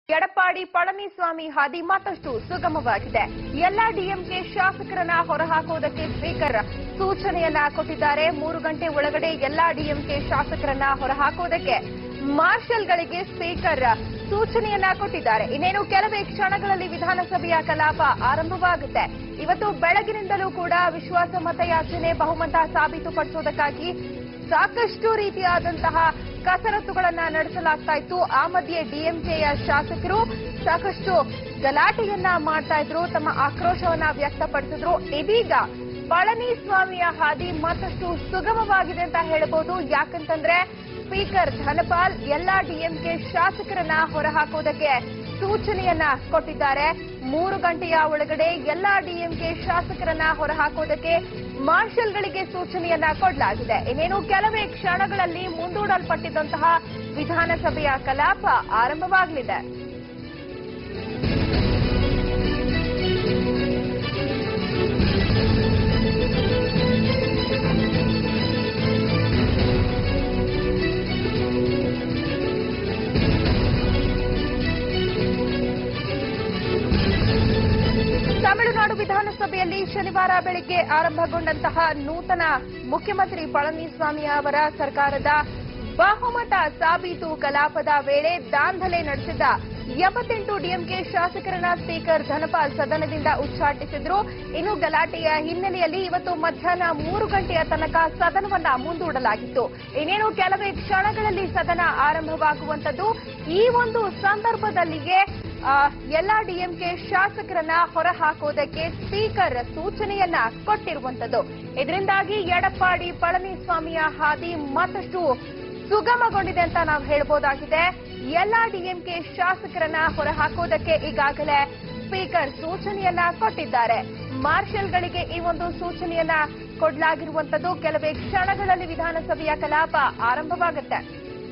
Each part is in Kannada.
ಎಡಪ್ಪಾಡಿ ಪಳನಿಸ್ವಾಮಿ ಹಾದಿ ಮತ್ತಷ್ಟು ಸುಗಮವಾಗಿದೆ ಎಲ್ಲಾ ಡಿಎಂಕೆ ಶಾಸಕರನ್ನ ಹೊರಹಾಕುವುದಕ್ಕೆ ಸ್ಪೀಕರ್ ಸೂಚನೆಯನ್ನ ಕೊಟ್ಟಿದ್ದಾರೆ ಮೂರು ಗಂಟೆ ಒಳಗಡೆ ಎಲ್ಲಾ ಡಿಎಂಕೆ ಶಾಸಕರನ್ನ ಹೊರಹಾಕುವುದಕ್ಕೆ ಮಾರ್ಷಲ್ಗಳಿಗೆ ಸ್ಪೀಕರ್ ಸೂಚನೆಯನ್ನ ಕೊಟ್ಟಿದ್ದಾರೆ ಇನ್ನೇನು ಕೆಲವೇ ಕ್ಷಣಗಳಲ್ಲಿ ವಿಧಾನಸಭೆಯ ಕಲಾಪ ಆರಂಭವಾಗುತ್ತೆ ಇವತ್ತು ಬೆಳಗಿನಿಂದಲೂ ಕೂಡ ವಿಶ್ವಾಸ ಮತಯಾಚನೆ ಬಹುಮತ ಸಾಬೀತುಪಡಿಸುವುದಕ್ಕಾಗಿ ಸಾಕಷ್ಟು ರೀತಿಯಾದಂತಹ ಕಸರತ್ತುಗಳನ್ನ ನಡೆಸಲಾಗ್ತಾ ಇತ್ತು ಆ ಮಧ್ಯೆ ಡಿಎಂಕೆಯ ಶಾಸಕರು ಸಾಕಷ್ಟು ಗಲಾಟೆಯನ್ನ ಮಾಡ್ತಾ ಇದ್ರು ತಮ್ಮ ಆಕ್ರೋಶವನ್ನ ವ್ಯಕ್ತಪಡಿಸಿದ್ರು ಇದೀಗ ಪಳನಿಸ್ವಾಮಿಯ ಹಾದಿ ಮತ್ತಷ್ಟು ಸುಗಮವಾಗಿದೆ ಅಂತ ಹೇಳಬಹುದು ಯಾಕಂತಂದ್ರೆ ಸ್ಪೀಕರ್ ಧನಪಾಲ್ ಎಲ್ಲಾ ಡಿಎಂಕೆ ಶಾಸಕರನ್ನ ಹೊರಹಾಕುವುದಕ್ಕೆ ಸೂಚನೆಯನ್ನ ಕೊಟ್ಟಿದ್ದಾರೆ ಮೂರು ಗಂಟೆಯ ಒಳಗಡೆ ಎಲ್ಲಾ ಡಿಎಂಕೆ ಶಾಸಕರನ್ನ ಹೊರಹಾಕುವುದಕ್ಕೆ ಮಾರ್ಷಲ್ಗಳಿಗೆ ಸೂಚನೆಯನ್ನ ಕೊಡಲಾಗಿದೆ ಇನ್ನೇನು ಕೆಲವೇ ಕ್ಷಣಗಳಲ್ಲಿ ಮುಂದೂಡಲ್ಪಟ್ಟಿದ್ದಂತಹ ವಿಧಾನಸಭೆಯ ಕಲಾಪ ಆರಂಭವಾಗಲಿದೆ ತಮಿಳುನಾಡು ವಿಧಾನಸಭೆಯಲ್ಲಿ ಶನಿವಾರ ಬೆಳಗ್ಗೆ ಆರಂಭಗೊಂಡಂತಹ ನೂತನ ಮುಖ್ಯಮಂತ್ರಿ ಪಳನಿಸ್ವಾಮಿ ಅವರ ಸರ್ಕಾರದ ಬಹುಮತ ಸಾಬೀತು ಕಲಾಪದ ವೇಳೆ ದಾಂಧಲೆ ನಡೆಸಿದ ಎಪ್ಪತ್ತೆಂಟು ಡಿಎಂಕೆ ಶಾಸಕರನ್ನ ಸ್ಪೀಕರ್ ಧನಪಾಲ್ ಸದನದಿಂದ ಉಚ್ಚಾಟಿಸಿದ್ರು ಇನ್ನು ಗಲಾಟೆಯ ಹಿನ್ನೆಲೆಯಲ್ಲಿ ಇವತ್ತು ಮಧ್ಯಾಹ್ನ ಮೂರು ಗಂಟೆಯ ತನಕ ಸದನವನ್ನ ಮುಂದೂಡಲಾಗಿತ್ತು ಇನ್ನೇನು ಕೆಲವೇ ಕ್ಷಣಗಳಲ್ಲಿ ಸದನ ಆರಂಭವಾಗುವಂತದ್ದು ಈ ಒಂದು ಸಂದರ್ಭದಲ್ಲಿಯೇ ಆ, ಎಲ್ಲಾ ಡಿಎಂಕೆ ಶಾಸಕರನ್ನ ಹೊರಹಾಕುವುದಕ್ಕೆ ಸ್ಪೀಕರ್ ಸೂಚನೆಯನ್ನ ಕೊಟ್ಟಿರುವಂತದ್ದು ಇದರಿಂದಾಗಿ ಎಡಪ್ಪಾಡಿ ಪಳನಿಸ್ವಾಮಿಯ ಹಾದಿ ಮತ್ತಷ್ಟು ಸುಗಮಗೊಂಡಿದೆ ಅಂತ ನಾವು ಹೇಳ್ಬೋದಾಗಿದೆ ಎಲ್ಲಾ ಡಿಎಂಕೆ ಶಾಸಕರನ್ನ ಹೊರಹಾಕುವುದಕ್ಕೆ ಈಗಾಗಲೇ ಸ್ಪೀಕರ್ ಸೂಚನೆಯನ್ನ ಕೊಟ್ಟಿದ್ದಾರೆ ಮಾರ್ಷಲ್ಗಳಿಗೆ ಈ ಒಂದು ಸೂಚನೆಯನ್ನ ಕೊಡಲಾಗಿರುವಂತದ್ದು ಕೆಲವೇ ಕ್ಷಣಗಳಲ್ಲಿ ವಿಧಾನಸಭೆಯ ಕಲಾಪ ಆರಂಭವಾಗುತ್ತೆ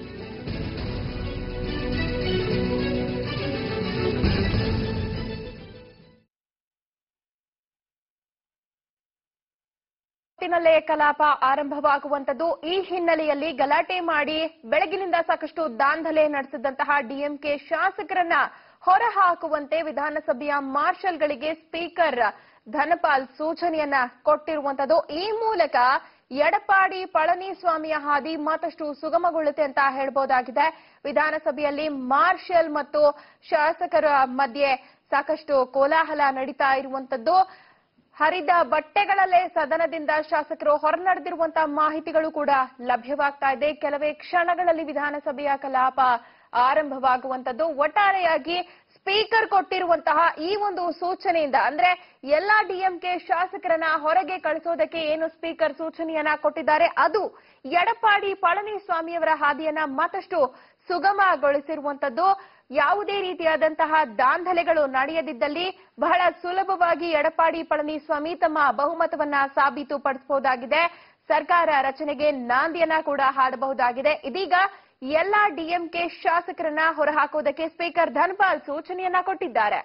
ಹೊತ್ತಿನಲ್ಲೇ ಕಲಾಪ ಆರಂಭವಾಗುವಂತದ್ದು ಈ ಹಿನ್ನೆಲೆಯಲ್ಲಿ ಗಲಾಟೆ ಮಾಡಿ ಬೆಳಗಿನಿಂದ ಸಾಕಷ್ಟು ದಾಂಧಲೆ ನಡೆಸಿದಂತಹ ಡಿಎಂಕೆ ಶಾಸಕರನ್ನ ಹೊರಹಾಕುವಂತೆ ವಿಧಾನಸಭೆಯ ಮಾರ್ಷಲ್ಗಳಿಗೆ ಸ್ಪೀಕರ್ ಧನಪಾಲ್ ಸೂಚನೆಯನ್ನ ಕೊಟ್ಟಿರುವಂತದ್ದು ಈ ಮೂಲಕ ಎಡಪ್ಪಾಡಿ ಪಳನಿಸ್ವಾಮಿಯ ಹಾದಿ ಮತ್ತಷ್ಟು ಸುಗಮಗೊಳ್ಳುತ್ತೆ ಅಂತ ಹೇಳ್ಬೋದಾಗಿದೆ ವಿಧಾನಸಭೆಯಲ್ಲಿ ಮಾರ್ಷಲ್ ಮತ್ತು ಶಾಸಕರ ಮಧ್ಯೆ ಸಾಕಷ್ಟು ಕೋಲಾಹಲ ನಡೀತಾ ಇರುವಂತದ್ದು ಹರಿದ ಬಟ್ಟೆಗಳಲ್ಲೇ ಸದನದಿಂದ ಶಾಸಕರು ಹೊರನಡೆದಿರುವಂತಹ ಮಾಹಿತಿಗಳು ಕೂಡ ಲಭ್ಯವಾಗ್ತಾ ಇದೆ ಕೆಲವೇ ಕ್ಷಣಗಳಲ್ಲಿ ವಿಧಾನಸಭೆಯ ಕಲಾಪ ಆರಂಭವಾಗುವಂತದ್ದು ಒಟ್ಟಾರೆಯಾಗಿ ಸ್ಪೀಕರ್ ಕೊಟ್ಟಿರುವಂತಹ ಈ ಒಂದು ಸೂಚನೆಯಿಂದ ಅಂದ್ರೆ ಎಲ್ಲಾ ಡಿಎಂಕೆ ಶಾಸಕರನ್ನ ಹೊರಗೆ ಕಳಿಸೋದಕ್ಕೆ ಏನು ಸ್ಪೀಕರ್ ಸೂಚನೆಯನ್ನ ಕೊಟ್ಟಿದ್ದಾರೆ ಅದು ಎಡಪ್ಪಾಡಿ ಪಳನಿಸ್ವಾಮಿಯವರ ಹಾದಿಯನ್ನ ಮತ್ತಷ್ಟು ಸುಗಮಗೊಳಿಸಿರುವಂತದ್ದು ಯಾವುದೇ ರೀತಿಯಾದಂತಹ ದಾಂಧಲೆಗಳು ನಡೆಯದಿದ್ದಲ್ಲಿ ಬಹಳ ಸುಲಭವಾಗಿ ಎಡಪ್ಪಾಡಿ ಪಳನಿಸ್ವಾಮಿ ತಮ್ಮ ಬಹುಮತವನ್ನ ಸಾಬೀತುಪಡಿಸಬಹುದಾಗಿದೆ ಸರ್ಕಾರ ರಚನೆಗೆ ನಾಂದಿಯನ್ನ ಕೂಡ ಹಾಡಬಹುದಾಗಿದೆ ಇದೀಗ ಎಲ್ಲಾ ಡಿಎಂಕೆ ಶಾಸಕರನ್ನ ಹೊರಹಾಕುವುದಕ್ಕೆ ಸ್ಪೀಕರ್ ಧನ್ಪಾಲ್ ಸೂಚನೆಯನ್ನ ಕೊಟ್ಟಿದ್ದಾರೆ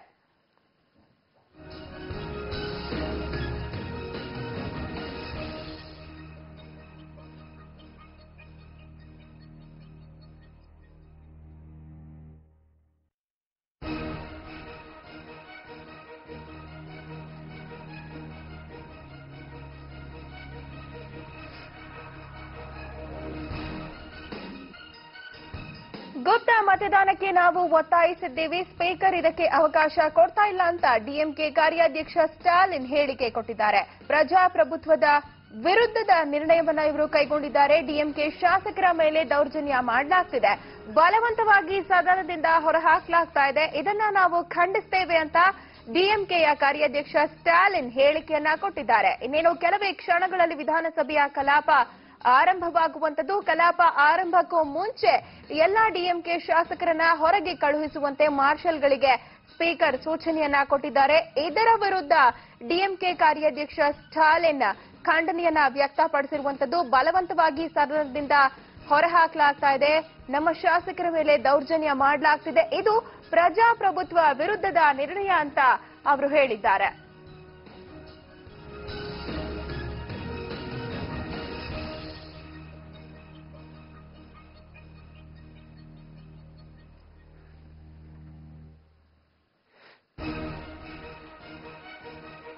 ಗುಪ್ತ ಮತದಾನಕ್ಕೆ ನಾವು ಒತ್ತಾಯಿಸಿದ್ದೀವಿ ಸ್ಪೀಕರ್ ಇದಕ್ಕೆ ಅವಕಾಶ ಕೊಡ್ತಾ ಇಲ್ಲ ಅಂತ ಡಿಎಂಕೆ ಕಾರ್ಯಾಧ್ಯಕ್ಷ ಸ್ಟಾಲಿನ್ ಹೇಳಿಕೆ ಕೊಟ್ಟಿದ್ದಾರೆ ಪ್ರಜಾಪ್ರಭುತ್ವದ ವಿರುದ್ಧದ ನಿರ್ಣಯವನ್ನ ಇವರು ಕೈಗೊಂಡಿದ್ದಾರೆ ಡಿಎಂಕೆ ಶಾಸಕರ ಮೇಲೆ ದೌರ್ಜನ್ಯ ಮಾಡಲಾಗ್ತಿದೆ ಬಲವಂತವಾಗಿ ಸದನದಿಂದ ಹೊರಹಾಕಲಾಗ್ತಾ ಇದೆ ಇದನ್ನ ನಾವು ಖಂಡಿಸ್ತೇವೆ ಅಂತ ಡಿಎಂಕೆಯ ಕಾರ್ಯಾಧ್ಯಕ್ಷ ಸ್ಟಾಲಿನ್ ಹೇಳಿಕೆಯನ್ನ ಕೊಟ್ಟಿದ್ದಾರೆ ಇನ್ನೇನು ಕೆಲವೇ ಕ್ಷಣಗಳಲ್ಲಿ ವಿಧಾನಸಭೆಯ ಕಲಾಪ ಆರಂಭವಾಗುವಂತದ್ದು ಕಲಾಪ ಆರಂಭಕ್ಕೂ ಮುಂಚೆ ಎಲ್ಲಾ ಡಿಎಂಕೆ ಶಾಸಕರನ್ನ ಹೊರಗೆ ಕಳುಹಿಸುವಂತೆ ಮಾರ್ಷಲ್ಗಳಿಗೆ ಸ್ಪೀಕರ್ ಸೂಚನೆಯನ್ನ ಕೊಟ್ಟಿದ್ದಾರೆ ಇದರ ವಿರುದ್ಧ ಡಿಎಂಕೆ ಕಾರ್ಯಾಧ್ಯಕ್ಷ ಸ್ಟಾಲಿನ್ ಖಂಡನೆಯನ್ನ ವ್ಯಕ್ತಪಡಿಸಿರುವಂತದ್ದು ಬಲವಂತವಾಗಿ ಸದನದಿಂದ ಹೊರಹಾಕಲಾಗ್ತಾ ಇದೆ ನಮ್ಮ ಶಾಸಕರ ಮೇಲೆ ದೌರ್ಜನ್ಯ ಮಾಡಲಾಗ್ತಿದೆ ಇದು ಪ್ರಜಾಪ್ರಭುತ್ವ ವಿರುದ್ಧದ ನಿರ್ಣಯ ಅಂತ ಅವರು ಹೇಳಿದ್ದಾರೆ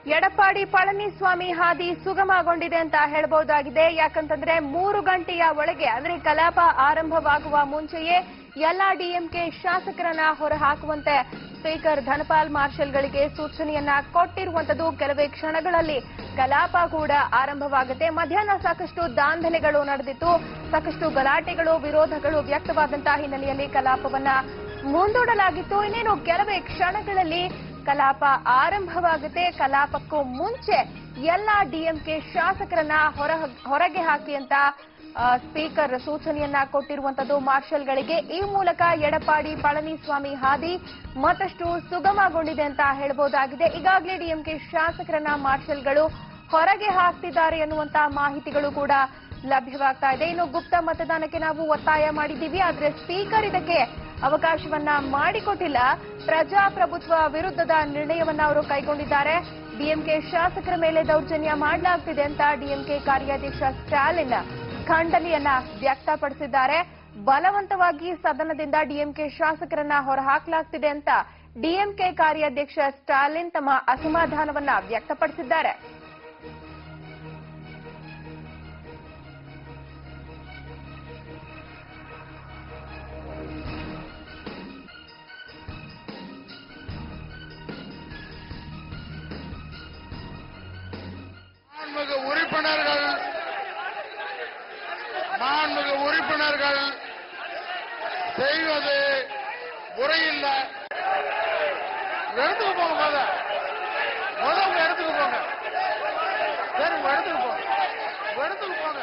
ಎಡಪ್ಪಾಡಿ ಪಳನಿಸ್ವಾಮಿ ಹಾದಿ ಸುಗಮಗೊಂಡಿದೆ ಅಂತ ಹೇಳ್ಬಹುದಾಗಿದೆ ಯಾಕಂತಂದ್ರೆ ಮೂರು ಗಂಟೆಯ ಒಳಗೆ ಅಂದ್ರೆ ಕಲಾಪ ಆರಂಭವಾಗುವ ಮುಂಚೆಯೇ ಎಲ್ಲಾ ಡಿಎಂಕೆ ಶಾಸಕರನ್ನ ಹೊರಹಾಕುವಂತೆ ಸ್ಪೀಕರ್ ಧನಪಾಲ್ ಮಾರ್ಷಲ್ಗಳಿಗೆ ಸೂಚನೆಯನ್ನ ಕೊಟ್ಟಿರುವಂತದ್ದು ಕೆಲವೇ ಕ್ಷಣಗಳಲ್ಲಿ ಕಲಾಪ ಕೂಡ ಆರಂಭವಾಗುತ್ತೆ ಮಧ್ಯಾಹ್ನ ಸಾಕಷ್ಟು ದಾಂಧಲೆಗಳು ನಡೆದಿತ್ತು ಸಾಕಷ್ಟು ಗಲಾಟೆಗಳು ವಿರೋಧಗಳು ವ್ಯಕ್ತವಾದಂತಹ ಹಿನ್ನೆಲೆಯಲ್ಲಿ ಕಲಾಪವನ್ನ ಮುಂದೂಡಲಾಗಿತ್ತು ಇನ್ನೇನು ಕೆಲವೇ ಕ್ಷಣಗಳಲ್ಲಿ ಕಲಾಪ ಆರಂಭವಾಗುತ್ತೆ ಕಲಾಪಕ್ಕೂ ಮುಂಚೆ ಎಲ್ಲ ಡಿಎಂಕೆ ಶಾಸಕರನ್ನ ಹೊರ ಹೊರಗೆ ಹಾಕಿ ಅಂತ ಆ, ಸ್ಪೀಕರ್ ಸೂಚನೆಯನ್ನ ಕೊಟ್ಟಿರುವಂತದ್ದು ಮಾರ್ಷಲ್ಗಳಿಗೆ ಈ ಮೂಲಕ ಎಡಪ್ಪಾಡಿ ಪಳನಿಸ್ವಾಮಿ ಹಾದಿ ಮತ್ತಷ್ಟು ಸುಗಮಗೊಂಡಿದೆ ಅಂತ ಹೇಳಬಹುದಾಗಿದೆ ಈಗಾಗಲೇ ಡಿಎಂಕೆ ಶಾಸಕರನ್ನ ಮಾರ್ಷಲ್ಗಳು ಹೊರಗೆ ಹಾಕ್ತಿದ್ದಾರೆ ಎನ್ನುವಂತ ಮಾಹಿತಿಗಳು ಕೂಡ ಲಭ್ಯವಾಗ್ತಾ ಇದೆ ಇನ್ನು ಗುಪ್ತ ಮತದಾನಕ್ಕೆ ನಾವು ಒತ್ತಾಯ ಮಾಡಿದ್ದೀವಿ ಆದ್ರೆ ಸ್ಪೀಕರ್ ಇದಕ್ಕೆ ಅವಕಾಶವನ್ನ ಮಾಡಿಕೊಟ್ಟಿಲ್ಲ ಪ್ರಜಾಪ್ರಭುತ್ವ ವಿರುದ್ಧದ ನಿರ್ಣಯವನ್ನ ಅವರು ಕೈಗೊಂಡಿದ್ದಾರೆ ಡಿಎಂಕೆ ಶಾಸಕರ ಮೇಲೆ ದೌರ್ಜನ್ಯ ಮಾಡಲಾಗ್ತಿದೆ ಅಂತ ಡಿಎಂಕೆ ಕಾರ್ಯಾಧ್ಯಕ್ಷ ಸ್ಟಾಲಿನ್ ಖಂಡನೆಯನ್ನ ವ್ಯಕ್ತಪಡಿಸಿದ್ದಾರೆ ಬಲವಂತವಾಗಿ ಸದನದಿಂದ ಡಿಎಂಕೆ ಶಾಸಕರನ್ನ ಹೊರಹಾಕಲಾಗ್ತಿದೆ ಅಂತ ಡಿಎಂಕೆ ಕಾರ್ಯಾಧ್ಯಕ್ಷ ಸ್ಟಾಲಿನ್ ತಮ್ಮ ಅಸಮಾಧಾನವನ್ನ ವ್ಯಕ್ತಪಡಿಸಿದ್ದಾರೆ மாண்புமிகு உறுப்பினர்கள் மாண்புமிகு உறுப்பினர்கள் செய்வது முறையில்லை இடத்துக்கு போங்க முத முத உங்க இடத்துக்கு போங்க சரி உங்க இடத்துக்கு போங்க உங்க இடத்துக்கு போங்க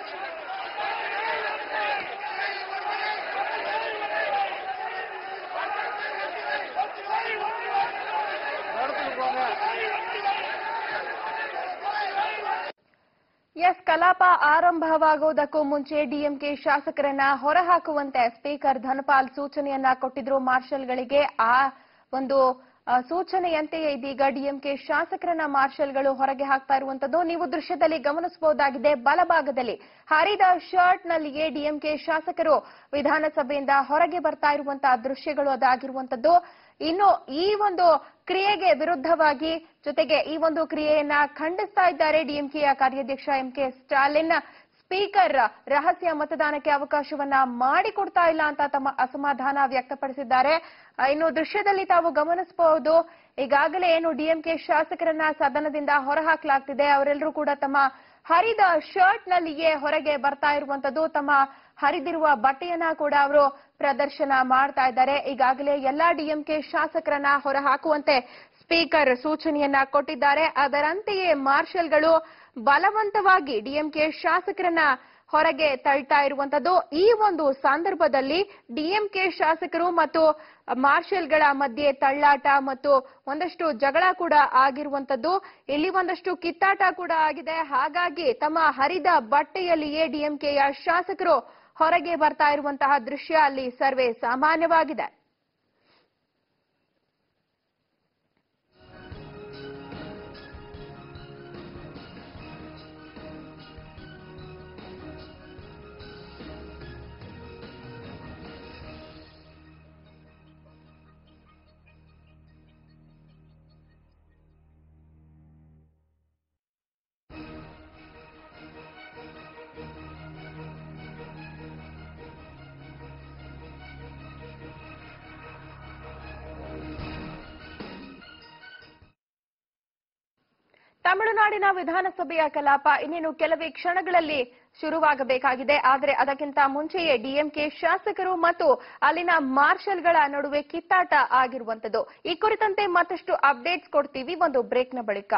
உங்க இடத்துக்கு போங்க ಎಸ್ ಕಲಾಪ ಆರಂಭವಾಗುವುದಕ್ಕೂ ಮುಂಚೆ ಡಿಎಂಕೆ ಶಾಸಕರನ್ನ ಹೊರಹಾಕುವಂತೆ ಸ್ಪೀಕರ್ ಧನಪಾಲ್ ಸೂಚನೆಯನ್ನ ಕೊಟ್ಟಿದ್ರು ಮಾರ್ಷಲ್ಗಳಿಗೆ ಆ ಒಂದು ಆ, ಸೂಚನೆಯಂತೆಯೇ ಇದೀಗ ಡಿಎಂಕೆ ಶಾಸಕರನ್ನ ಮಾರ್ಷಲ್ಗಳು ಹೊರಗೆ ಹಾಕ್ತಾ ಇರುವಂತದ್ದು ನೀವು ದೃಶ್ಯದಲ್ಲಿ ಗಮನಿಸಬಹುದಾಗಿದೆ ಬಲಭಾಗದಲ್ಲಿ ಹರಿದ ಶರ್ಟ್ ನಲ್ಲಿಯೇ ಡಿಎಂಕೆ ಶಾಸಕರು ವಿಧಾನಸಭೆಯಿಂದ ಹೊರಗೆ ಬರ್ತಾ ಇರುವಂತಹ ದೃಶ್ಯಗಳು ಅದಾಗಿರುವಂತದ್ದು ಇನ್ನು ಈ ಒಂದು ಕ್ರಿಯೆಗೆ ವಿರುದ್ಧವಾಗಿ ಜೊತೆಗೆ ಈ ಒಂದು ಕ್ರಿಯೆಯನ್ನ ಖಂಡಿಸ್ತಾ ಇದ್ದಾರೆ ಡಿಎಂಕೆಯ ಕಾರ್ಯಾಧ್ಯಕ್ಷ ಎಂ ಕೆ ಸ್ಟಾಲಿನ್ ಸ್ಪೀಕರ್ ರಹಸ್ಯ ಮತದಾನಕ್ಕೆ ಅವಕಾಶವನ್ನ ಮಾಡಿಕೊಡ್ತಾ ಇಲ್ಲ ಅಂತ ತಮ್ಮ ಅಸಮಾಧಾನ ವ್ಯಕ್ತಪಡಿಸಿದ್ದಾರೆ ಆ, ಇನ್ನು ದೃಶ್ಯದಲ್ಲಿ ತಾವು ಗಮನಿಸಬಹುದು ಈಗಾಗಲೇ ಏನು ಡಿಎಂಕೆ ಶಾಸಕರನ್ನ ಸದನದಿಂದ ಹೊರಹಾಕಲಾಗ್ತಿದೆ ಅವರೆಲ್ಲರೂ ಕೂಡ ತಮ್ಮ ಹರಿದ ಶರ್ಟ್ ನಲ್ಲಿಯೇ ಹೊರಗೆ ಬರ್ತಾ ಇರುವಂತದ್ದು ತಮ್ಮ ಹರಿದಿರುವ ಬಟ್ಟೆಯನ್ನ ಕೂಡ ಅವರು ಪ್ರದರ್ಶನ ಮಾಡ್ತಾ ಇದ್ದಾರೆ ಈಗಾಗಲೇ ಎಲ್ಲಾ ಡಿಎಂಕೆ ಶಾಸಕರನ್ನ ಹೊರಹಾಕುವಂತೆ ಸ್ಪೀಕರ್ ಸೂಚನೆಯನ್ನ ಕೊಟ್ಟಿದ್ದಾರೆ ಅದರಂತೆಯೇ ಮಾರ್ಷಲ್ಗಳು ಬಲವಂತವಾಗಿ ಡಿಎಂಕೆ ಶಾಸಕರನ್ನ ಹೊರಗೆ ತಳ್ತಾ ಇರುವಂತದ್ದು ಈ ಒಂದು ಸಂದರ್ಭದಲ್ಲಿ ಡಿಎಂಕೆ ಶಾಸಕರು ಮತ್ತು ಮಾರ್ಷಲ್ಗಳ ಮಧ್ಯೆ ತಳ್ಳಾಟ ಮತ್ತು ಒಂದಷ್ಟು ಜಗಳ ಕೂಡ ಆಗಿರುವಂತದ್ದು ಇಲ್ಲಿ ಒಂದಷ್ಟು ಕಿತ್ತಾಟ ಕೂಡ ಆಗಿದೆ ಹಾಗಾಗಿ ತಮ್ಮ ಹರಿದ ಬಟ್ಟೆಯಲ್ಲಿಯೇ ಡಿಎಂಕೆಯ ಶಾಸಕರು ಹೊರಗೆ ಬರ್ತಾ ಇರುವಂತಹ ದೃಶ್ಯ ಅಲ್ಲಿ ಸರ್ವೇ ಸಾಮಾನ್ಯವಾಗಿದೆ ತಮಿಳುನಾಡಿನ ವಿಧಾನಸಭೆಯ ಕಲಾಪ ಇನ್ನೇನು ಕೆಲವೇ ಕ್ಷಣಗಳಲ್ಲಿ ಶುರುವಾಗಬೇಕಾಗಿದೆ ಆದರೆ ಅದಕ್ಕಿಂತ ಮುಂಚೆಯೇ ಡಿಎಂಕೆ ಶಾಸಕರು ಮತ್ತು ಅಲ್ಲಿನ ಮಾರ್ಷಲ್ಗಳ ನಡುವೆ ಕಿತ್ತಾಟ ಆಗಿರುವಂತದ್ದು ಈ ಕುರಿತಂತೆ ಮತ್ತಷ್ಟು ಅಪ್ಡೇಟ್ಸ್ ಕೊಡ್ತೀವಿ ಒಂದು ಬ್ರೇಕ್ನ ಬಳಿಕ